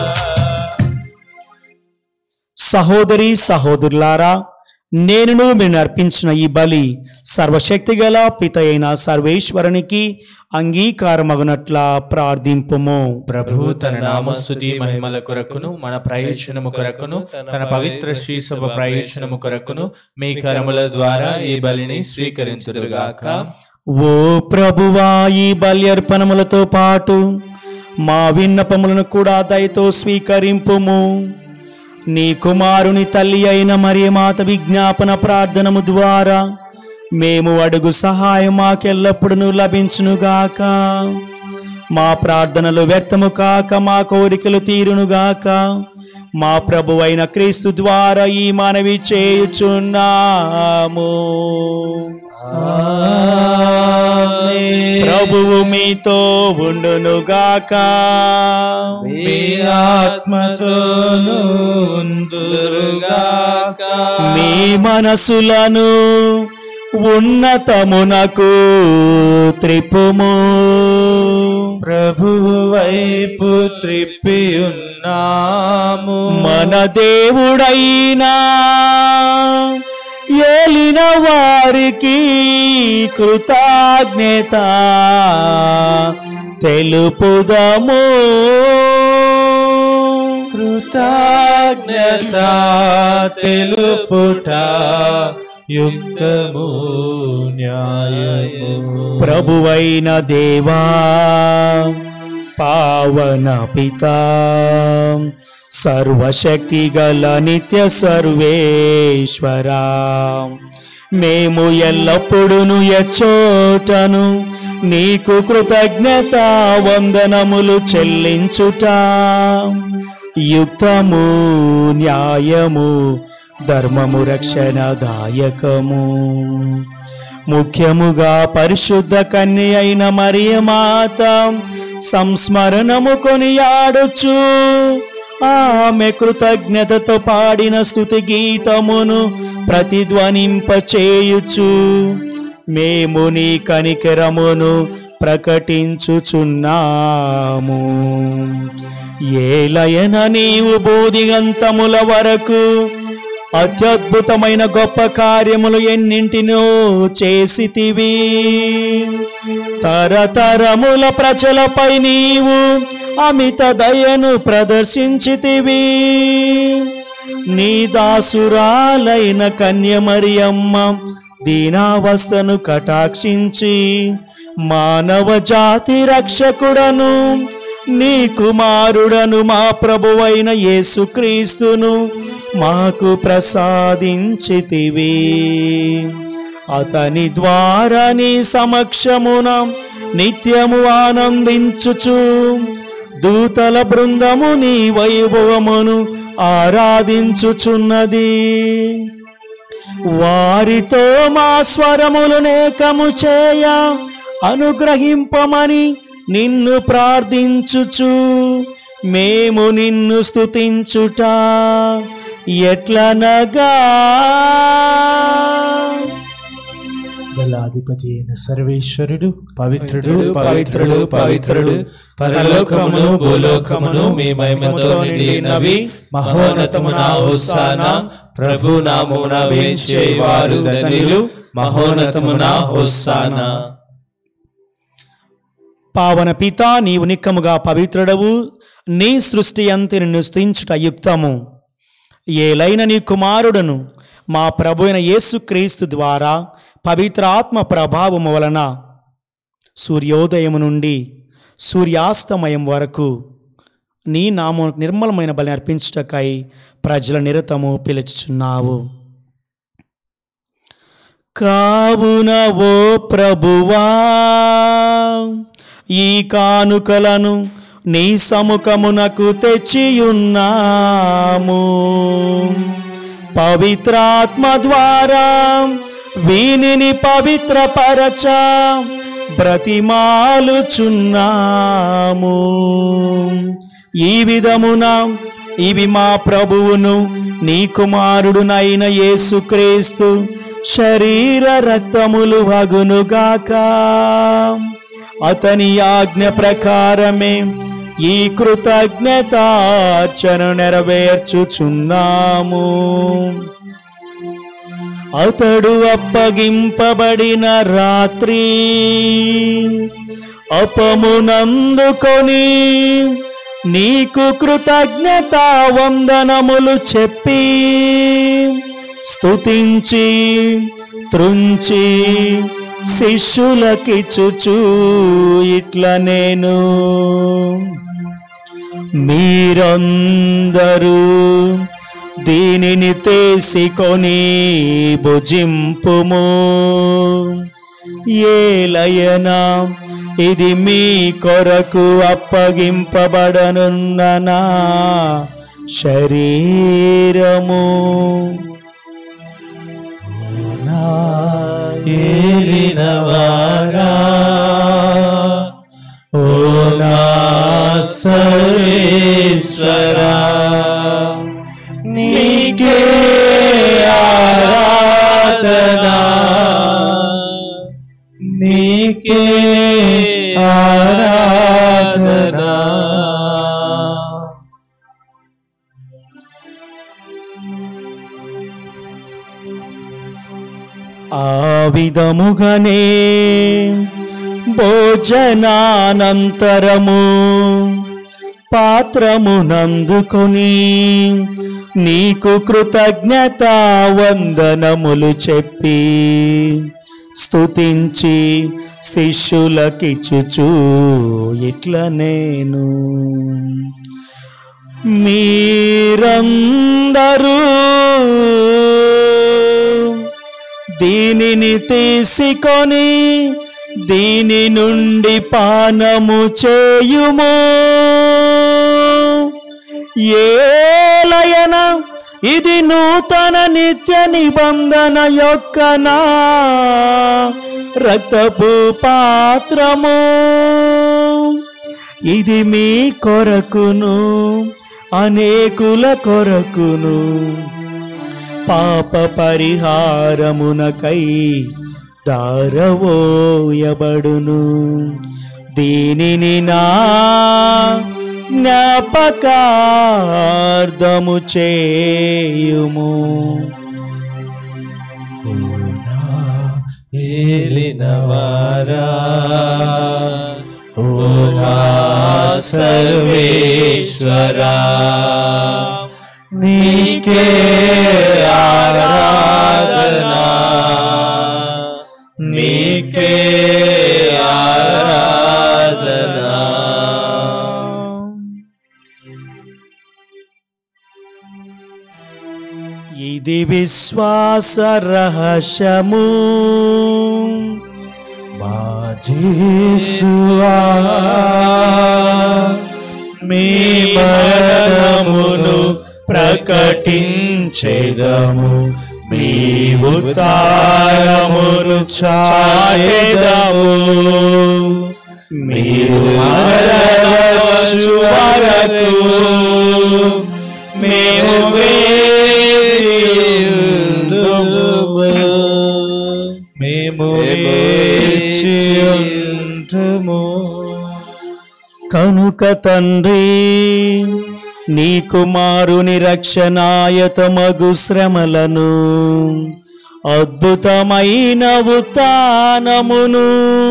సహోదరి సహోదరులారా నేనును మీరు అర్పించిన ఈ బలి సర్వశక్తిగల పిత అయిన సర్వేశ్వరునికి అంగీకారమగునట్లా ప్రార్థింపుము ప్రభు తన నామస్తుతి మహిమల కొరకును మన ప్రయోజనము కొరకును తన పవిత్ర శ్రీసభ ప్రయోజనము కొరకును మీ కరముల ద్వారా ఈ బలిని స్వీకరించుదురుగాక ఓ ప్రభువా ఈ బల్యర్పణములతో పాటు మా విన్నపములను కూడా దయతో స్వీకరింపుము నీ కుమారుని తల్లి అయిన మరి మాత విజ్ఞాపన ప్రార్థనము ద్వారా మేము అడుగు సహాయం మాకెల్లప్పుడూ లభించునుగాక మా ప్రార్థనలు వ్యర్థము కాక మా కోరికలు తీరునుగాక మా ప్రభు అయిన క్రీస్తు ద్వారా ఈ మనవి చేయుచున్నాము ప్రభువు మీతో ఉండునుగాక మీ ఆత్మతోను ఉందురుగాక మీ మనసులను ఉన్నతమునకు త్రిపుము ప్రభువు వైపు త్రిప్పి ఉన్నాము మన దేవుడైనా ఏలిన వారికి కృతజ్ఞత తెలుపుదము కృతజ్ఞత తెలుపుట యుక్తము న్యాయము ప్రభువైన దేవా పావన పిత సర్వశక్తి గల నిత్య సర్వేశ్వరా మేము ఎల్లప్పుడూ ఎచ్చోటను నీకు కృతజ్ఞత వందనములు చెల్లించుట యుక్తము న్యాయము ధర్మము రక్షణదాయకము ముఖ్యముగా పరిశుద్ధ కన్య అయిన మరియ మాత సంస్మరణము కొనియాడుచు ఆమె కృతజ్ఞతతో పాడిన స్తుతి గీతమును ప్రతిధ్వనింపచేయుచు మేము నీ కనికరమును ప్రకటించుచున్నాము ఏలయన నీవు బోధిగంతముల వరకు అత్యద్భుతమైన గొప్ప కార్యములు ఎన్నింటినో చేసితివి తరతరముల ప్రజలపై నీవు అమిత దయను ప్రదర్శించితివి నీ దాసురాలైన కన్యమరియమ్మ దీనావస్థను కటాక్షించి మానవ జాతి రక్షకుడను నీ కుమారుడను మా ప్రభువైన యేసుక్రీస్తును మాకు ప్రసాదించితివి అతని ద్వారా నీ సమక్షమున నిత్యము ఆనందించుచు దూతల బృందము నీ వైభవమును ఆరాధించుచున్నది వారితో మా స్వరములు నేకము చేయ అనుగ్రహింపమని నిన్ను ప్రార్థించుచు మేము నిన్ను స్తుతించుట ఎట్లనగా బలాధిపతి అయిన సర్వేశ్వరుడు పవిత్రుడు పవిత్రుడు పవిత్రుడు పరలోకమును భూలోకమును మీ మహిమతో నిండినవి మహోన్నతమున హోసాన ప్రభు నామున వేచేవారు ధనిలు మహోన్నతమున హోసాన పావన పిత నీవు నిక్కముగా పవిత్రుడవు నీ సృష్టి అంతి నిన్ను స్థించుట యుక్తము ఏలైన నీ కుమారుడను మా ప్రభు అయిన యేసుక్రీస్తు ద్వారా పవిత్ర ఆత్మ ప్రభావము వలన సూర్యోదయం నుండి సూర్యాస్తమయం వరకు నీ నామ నిర్మలమైన బలి అర్పించుటకై ప్రజల నిరతము పిలుచుచున్నావు కావున ఓ ప్రభువా ఈ కానుకలను నీ సముఖమునకు తెచ్చియున్నాము పవిత్రాత్మ ద్వారా వీనిని పవిత్రపరచ బ్రతిమాలుచున్నాము ఈ విధమున ఇవి మా ప్రభువును నీ కుమారుడునైన యేసుక్రీస్తు శరీర రక్తములు వగునుగాక అతని ఆజ్ఞ ప్రకారమే ఈ కృతజ్ఞతార్చన నెరవేర్చుచున్నాము అతడు అప్పగింపబడిన రాత్రి అపమునందుకొని నీకు కృతజ్ఞత వందనములు చెప్పి స్తుతించి త్రుంచి శిష్యులకిచ్చుచు ఇట్ల నేను మీరందరూ దీనిని తీసుకొని భుజింపుము ఏలయనా ఇది మీ కొరకు అప్పగింపబడనున్న నా శరీరము ఏలినవారా ఓ నా సర్వేశ్వరా నీకే ఆరాధనా నీకే ఆరాధనా ఆ విధముగానే భోజనానంతరము పాత్రమునందుకొని నీకు కృతజ్ఞత వందనములు చెప్పి స్తుతించి శిష్యులకిచ్చుచు ఇట్ల నేను మీరందరూ దీనిని తీసుకొని దీని నుండి పానము చేయుము ఏలయన ఇది నూతన నిత్య నిబంధన యొక్క నా రక్తపు పాత్రము ఇది మీ కొరకును అనేకుల కొరకును పాప పరిహారమునకై దారవోయబడును దీనిని నా జ్ఞాపకార్థము చేయుము ఏలినవారా ఓ నా సర్వేశ్వరా నీకే ఆరాధనా నీకే ఆరాధనా ఇది విశ్వాస రహస్యము మా జీసువా మీ మరణమును ప్రకటించేదము మీ ఉత్తారమును చాయదము మీరు మరణవచ్చు వరకు మేము వేచియుందుము. మేము వేచియుందుము. కనుక తండ్రి నీ కుమారుని రక్షణాయతమగు శ్రమలను అద్భుతమైన ఉత్నమును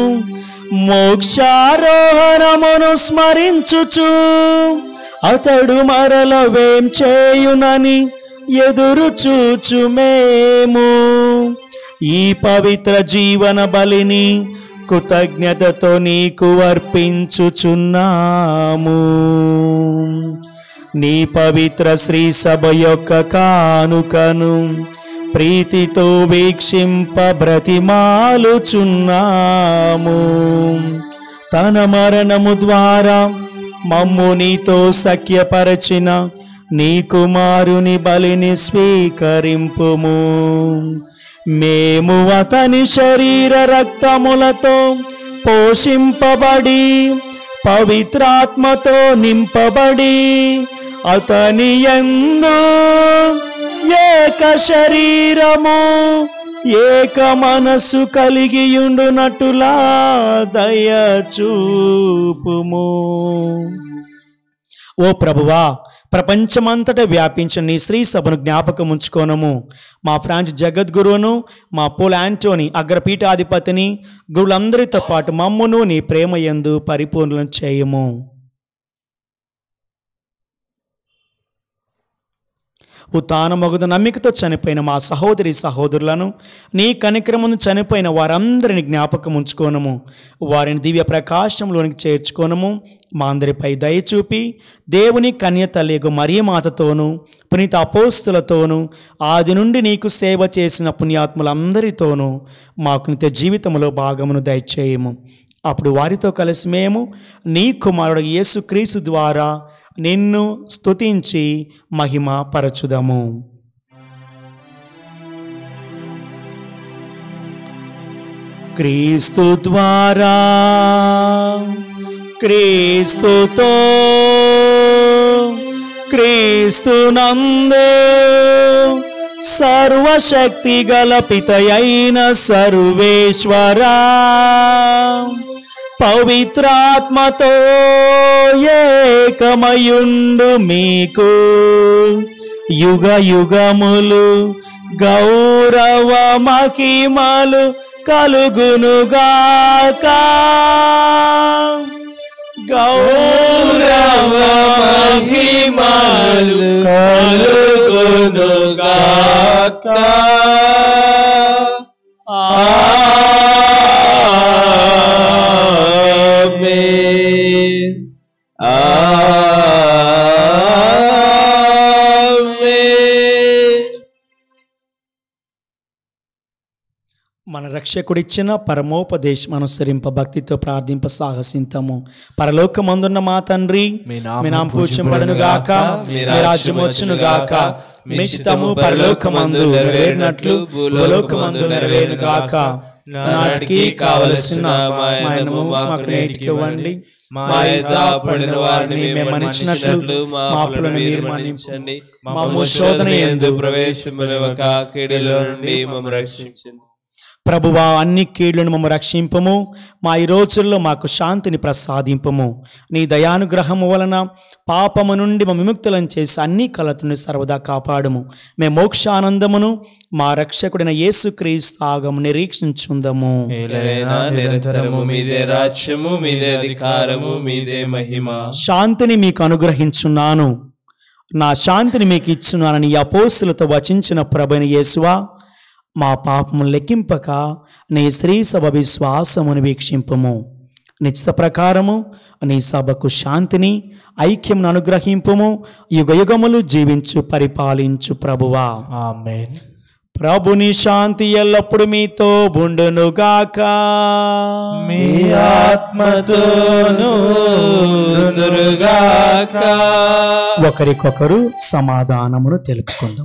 మోక్షారోహణమును స్మరించుచు అతడు మరల వేం చేయునని ఎదురు చూచు మేము ఈ పవిత్ర జీవన బలిని కృతజ్ఞతతో నీకు అర్పించుచున్నాము నీ పవిత్ర శ్రీ సభ యొక్క కానుకను ప్రీతితో వీక్షింప బ్రతిమాలుచున్నాము తన మరణము ద్వారా మమ్ము నీతో సఖ్యపరచిన నీ కుమారుని బలిని స్వీకరింపుము మేము అతని శరీర రక్తములతో పోషింపబడి పవిత్రాత్మతో నింపబడి అతని ఎందు ఏక శరీరము ఏక మనస్సు కలిగియుండునట్టులా దయచూపుము ఓ ప్రభువా ప్రపంచమంతటా వ్యాపించిన నీ శ్రీ సభను జ్ఞాపకం ఉంచుకోనము మా ఫ్రాన్స్ జగద్గురువును మా పోల్ యాంటోని అగ్రపీఠాధిపతిని గురులందరితో పాటు మమ్మును నీ ప్రేమ యందు పరిపూర్ణం చేయము ఉత్తానమగుద నమ్మికతో చనిపోయిన మా సహోదరి సహోదరులను నీ కనిక్రమను చనిపోయిన వారందరిని జ్ఞాపకం ఉంచుకోనము వారిని దివ్య ప్రకాశంలోనికి చేర్చుకోనము మా అందరిపై దయ చూపి దేవుని కన్య తల్లిగు మరియమాతతోనూ పునీత అపోస్తులతోనూ ఆది నుండి నీకు సేవ చేసిన పుణ్యాత్ములందరితోనూ మాకు నిత్య జీవితంలో భాగమును దయచేయము అప్పుడు వారితో కలిసి మేము నీ కుమారుడు యేసుక్రీస్తు ద్వారా నిన్ను స్తుతించి మహిమ పరచుదము క్రీస్తు ద్వారా క్రీస్తుతో క్రీస్తునందు సర్వశక్తి గల పితయైన సర్వేశ్వరా పవిత్రాత్మతో ఏకమయుండు మీకు యుగ యుగములు గౌరవ మహిమలు కలుగునుగాక గౌరవ మహిమలు కలుగునుగాక ఆమేన్. ఆమేన్. మన రక్షకుడిచ్చిన పరమోపదేశం అనుసరింప భక్తితో ప్రార్థింప సాహసింతము పరలోకమందున్న మా తండ్రి మీ నామము మీ నామ పూజింపబడును గాక మీ రాజ్యం వచ్చును గాక మీ చిత్తము పరలోకమందు నెరవేరినట్లు భూలోకమందు నెరవేరును గాక నాటికి కావలసిన మాయనము మాకు నేటికి ఇవ్వండి మా యొద్ద పడిన వారిని మేము మన్నించినట్లు మా అప్పులను మీరు మన్నించండి మా శోధన ఎందు ప్రవేశమునివ్వక కీడుల నుండి మమ్మల్ని రక్షించండి ప్రభువా అన్ని కీళ్లను మమ్మ రక్షింపము మా ఈ రోజుల్లో మాకు శాంతిని ప్రసాదింపము నీ దయానుగ్రహము వలన పాపము నుండి మా విముక్తులను చేసి అన్ని కలతను సర్వదా కాపాడుము మేము మోక్షానందమును మా రక్షకుడైన యేసుక్రీస్తు ఆగము నిరీక్షించుందము ఏలైనా నిరంతరము మీదే రాజ్యము మీదే అధికారము మీదే మహిమ శాంతిని మీకు అనుగ్రహించున్నాను నా శాంతిని మీకు ఇచ్చున్నానని ఈ అపోస్తులతో వచించిన ప్రభైన యేసువా మా పాపము లెక్కింపక నీ శ్రీ సభ విశ్వాసమును వీక్షింపము నిశ్చిత ప్రకారము నీ సభకు శాంతిని ఐక్యమును అనుగ్రహింపము యుగ యుగములు జీవించు పరిపాలించు ప్రభువా ఆమేన్ ప్రభుని శాంతి ఎల్లప్పుడు మీతో బుండునుగాక మీ ఆత్మతోను దుర్గాక ఒకరికొకరు సమాధానమును తెలుపుకుందాం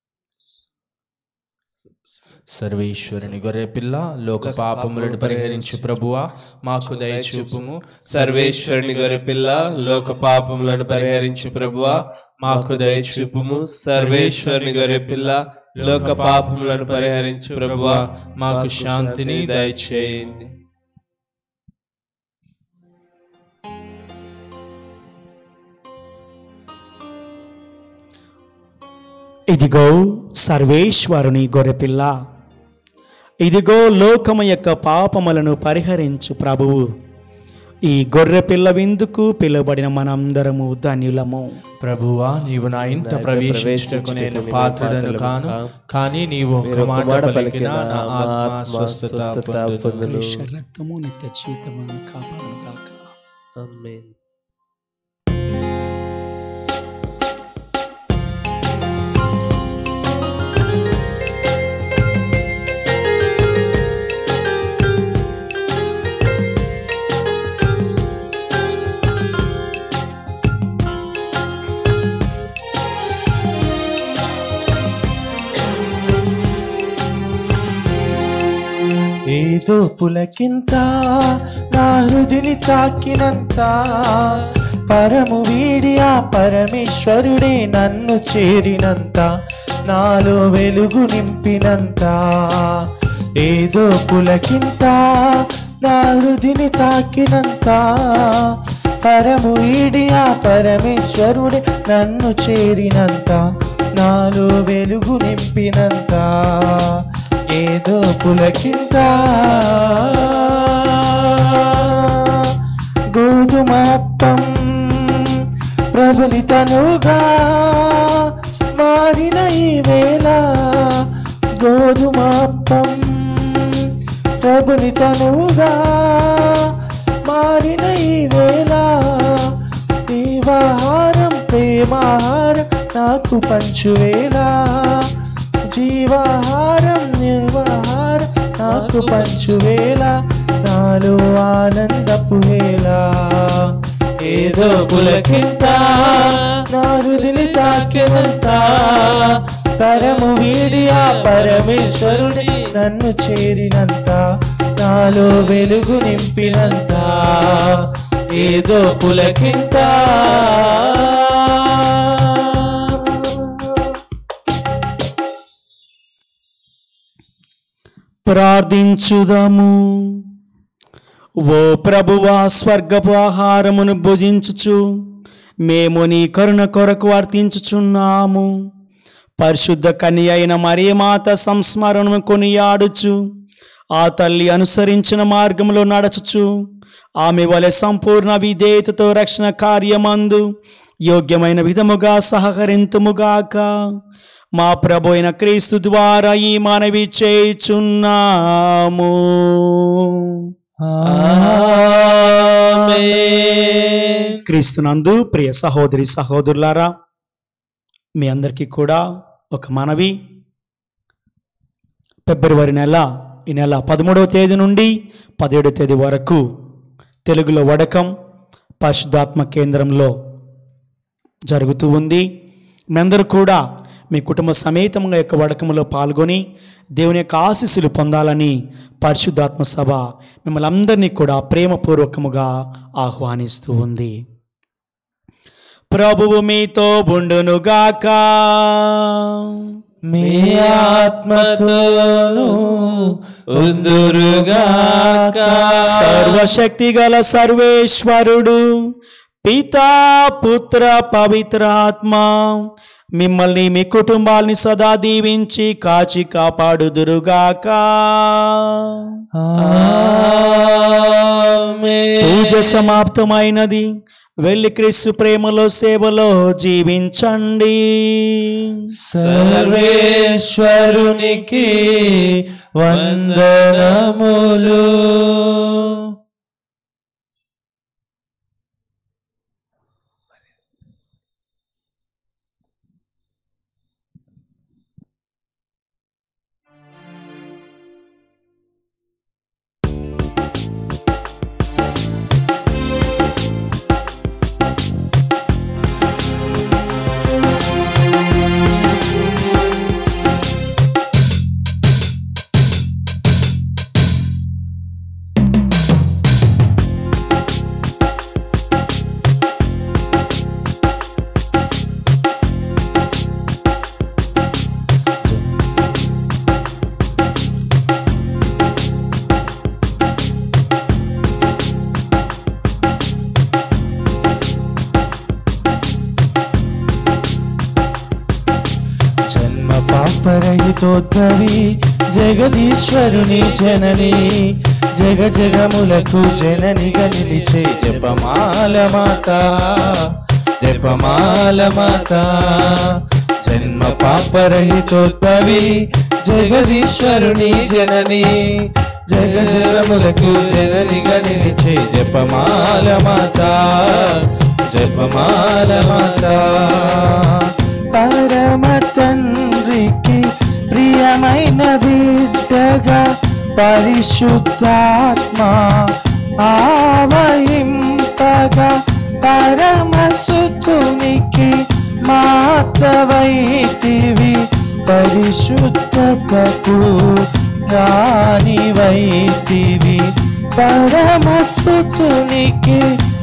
సర్వేశ్వరుని గొర్రె పిల్ల లోక పాపములను పరిహరించు ప్రభువా మాకు దయచూపుము సర్వేశ్వరుని గొర్రె పిల్ల లోక పాపములను పరిహరించు ప్రభువా మాకు దయచూపుము సర్వేశ్వరుని గొర్రె పిల్ల లోక పాపములను పరిహరించు ప్రభువా మాకు శాంతిని దయచేయండి ఇదిగో సర్వేశ్వరుని గొర్రెపిల్ల ఇదిగో లోకము యొక్క పాపములను పరిహరించు ప్రభువు ఈ గొర్రె పిల్ల విందుకు పిలువబడిన మనందరము ధన్యులము ప్రభువా నీవు నా ఇంట ప్రవేశించుటకు నేను పాత్రుడను కాను కానీ నీవు ఒక మాట పలికిన నా ఆత్మ స్వస్థత పొందును. క్రీస్తు రక్తము నిత్య జీవితమును కాపాడును గాక ఆమేన్ ఏదో పులకింత నా హృదిని తాకినంత పరము వీడి ఆ పరమేశ్వరుడే నన్ను చేరినంత నాలో వెలుగు నింపినంత ఏదో పులకింత నా హృదిని తాకినంత పరము వీడి ఆ పరమేశ్వరుడే నన్ను చేరినంత నాలో వెలుగు నింపినంత ఏదో పులకింత గోధుమప్పం ప్రబలితనుగా మారిన ఈ వేళ గోధుమప్పం ప్రబలితనుగా మారిన ఈ వేళ దేవాహారం ప్రేమాహారం నాకు పంచువేళ జీవాహారం నిర్వహారం నాకు పంచువేళ నాలో ఆనందపు వేళ ఏదో పులకింత నా హృదిని తాకినంత పరము వీడి ఆ పరమేశ్వరుడి నన్ను చేరినంత నాలో వెలుగు నింపినంత ఏదో పులకింత ప్రార్థించుదము ఓ ప్రభువా స్వర్గపు ఆహారమును భుజించుచు మేము నీ కరుణ కొరకు అర్థించుచున్నాము పరిశుద్ధ కన్య అయిన మరియమాత సంస్మరణను కొనియాడుచు ఆ తల్లి అనుసరించిన మార్గంలో నడచుచు ఆమె వలె సంపూర్ణ విధేయతతో రక్షణ కార్యమందు యోగ్యమైన విధముగా సహకరింతుముగాక మా ప్రభు అయిన క్రీస్తు ద్వారా ఈ మనవి చేయుచున్నాము క్రీస్తునందు ప్రియ సహోదరి సహోదరులారా మీ అందరికీ కూడా ఒక మనవి ఫిబ్రవరి నెల ఈ నెల పదమూడవ తేదీ నుండి పదిహేడవ తేదీ వరకు తెలుగులో వడకం పరిశుద్ధాత్మ కేంద్రంలో జరుగుతూ ఉంది మీ అందరూ కూడా మీ కుటుంబ సమేతంగా యొక్క వడకములో పాల్గొని దేవుని యొక్క ఆశీస్సులు పొందాలని పరిశుద్ధాత్మ సభ మిమ్మల్ని అందరినీ కూడా ప్రేమపూర్వకముగా ఆహ్వానిస్తూ ఉంది ప్రభువు మీతో బుండునుగాక మీ ఆత్మతోను ఉందురుగాక సర్వశక్తి గల సర్వేశ్వరుడు పితా పుత్ర పవిత్ర ఆత్మ మిమ్మల్ని మీ కుటుంబాల్ని సదా దీవించి కాచి కాపాడుదురుగాక పూజ సమాప్తమైనది వెళ్ళి క్రీస్తు ప్రేమలో సేవలో జీవించండి సర్వేశ్వరునికి వందనములు జన్మ పాపరహితోద్భవి జగదీశ్వరుని జనని జగ జగములకు జననిగా నిలిచే జపమాల మాత జపమాల మాత జన్మ పాపరహితోద్భవి జగదీశ్వరుని జనని జగ జగములకు జననిగా నిలిచే జపమాల మాత జపమాల మాత పరమ తండ్రికి ప్రియమైన బిడ్డగా పరిశుద్ధాత్మ ఆవహింపగా పరమసుతునికి మాతవైతివి పరిశుద్ధతకు రాణివైతివి పరమసుతునికి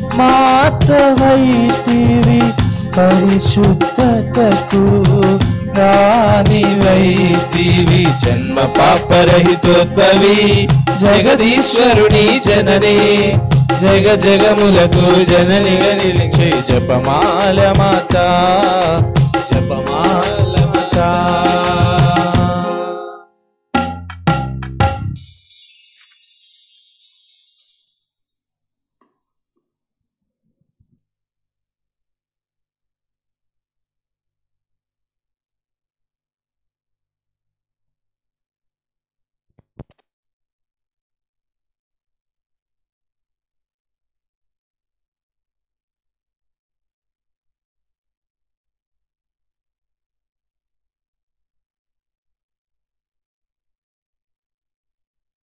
మాతవైతివి పరిశుద్ధతకు రాణి వైతివి జన్మ పాపరహితోద్భవి జగదీశ్వరుని జనని జగ జగములకు జననిగా నిలిచే జపమాల మాత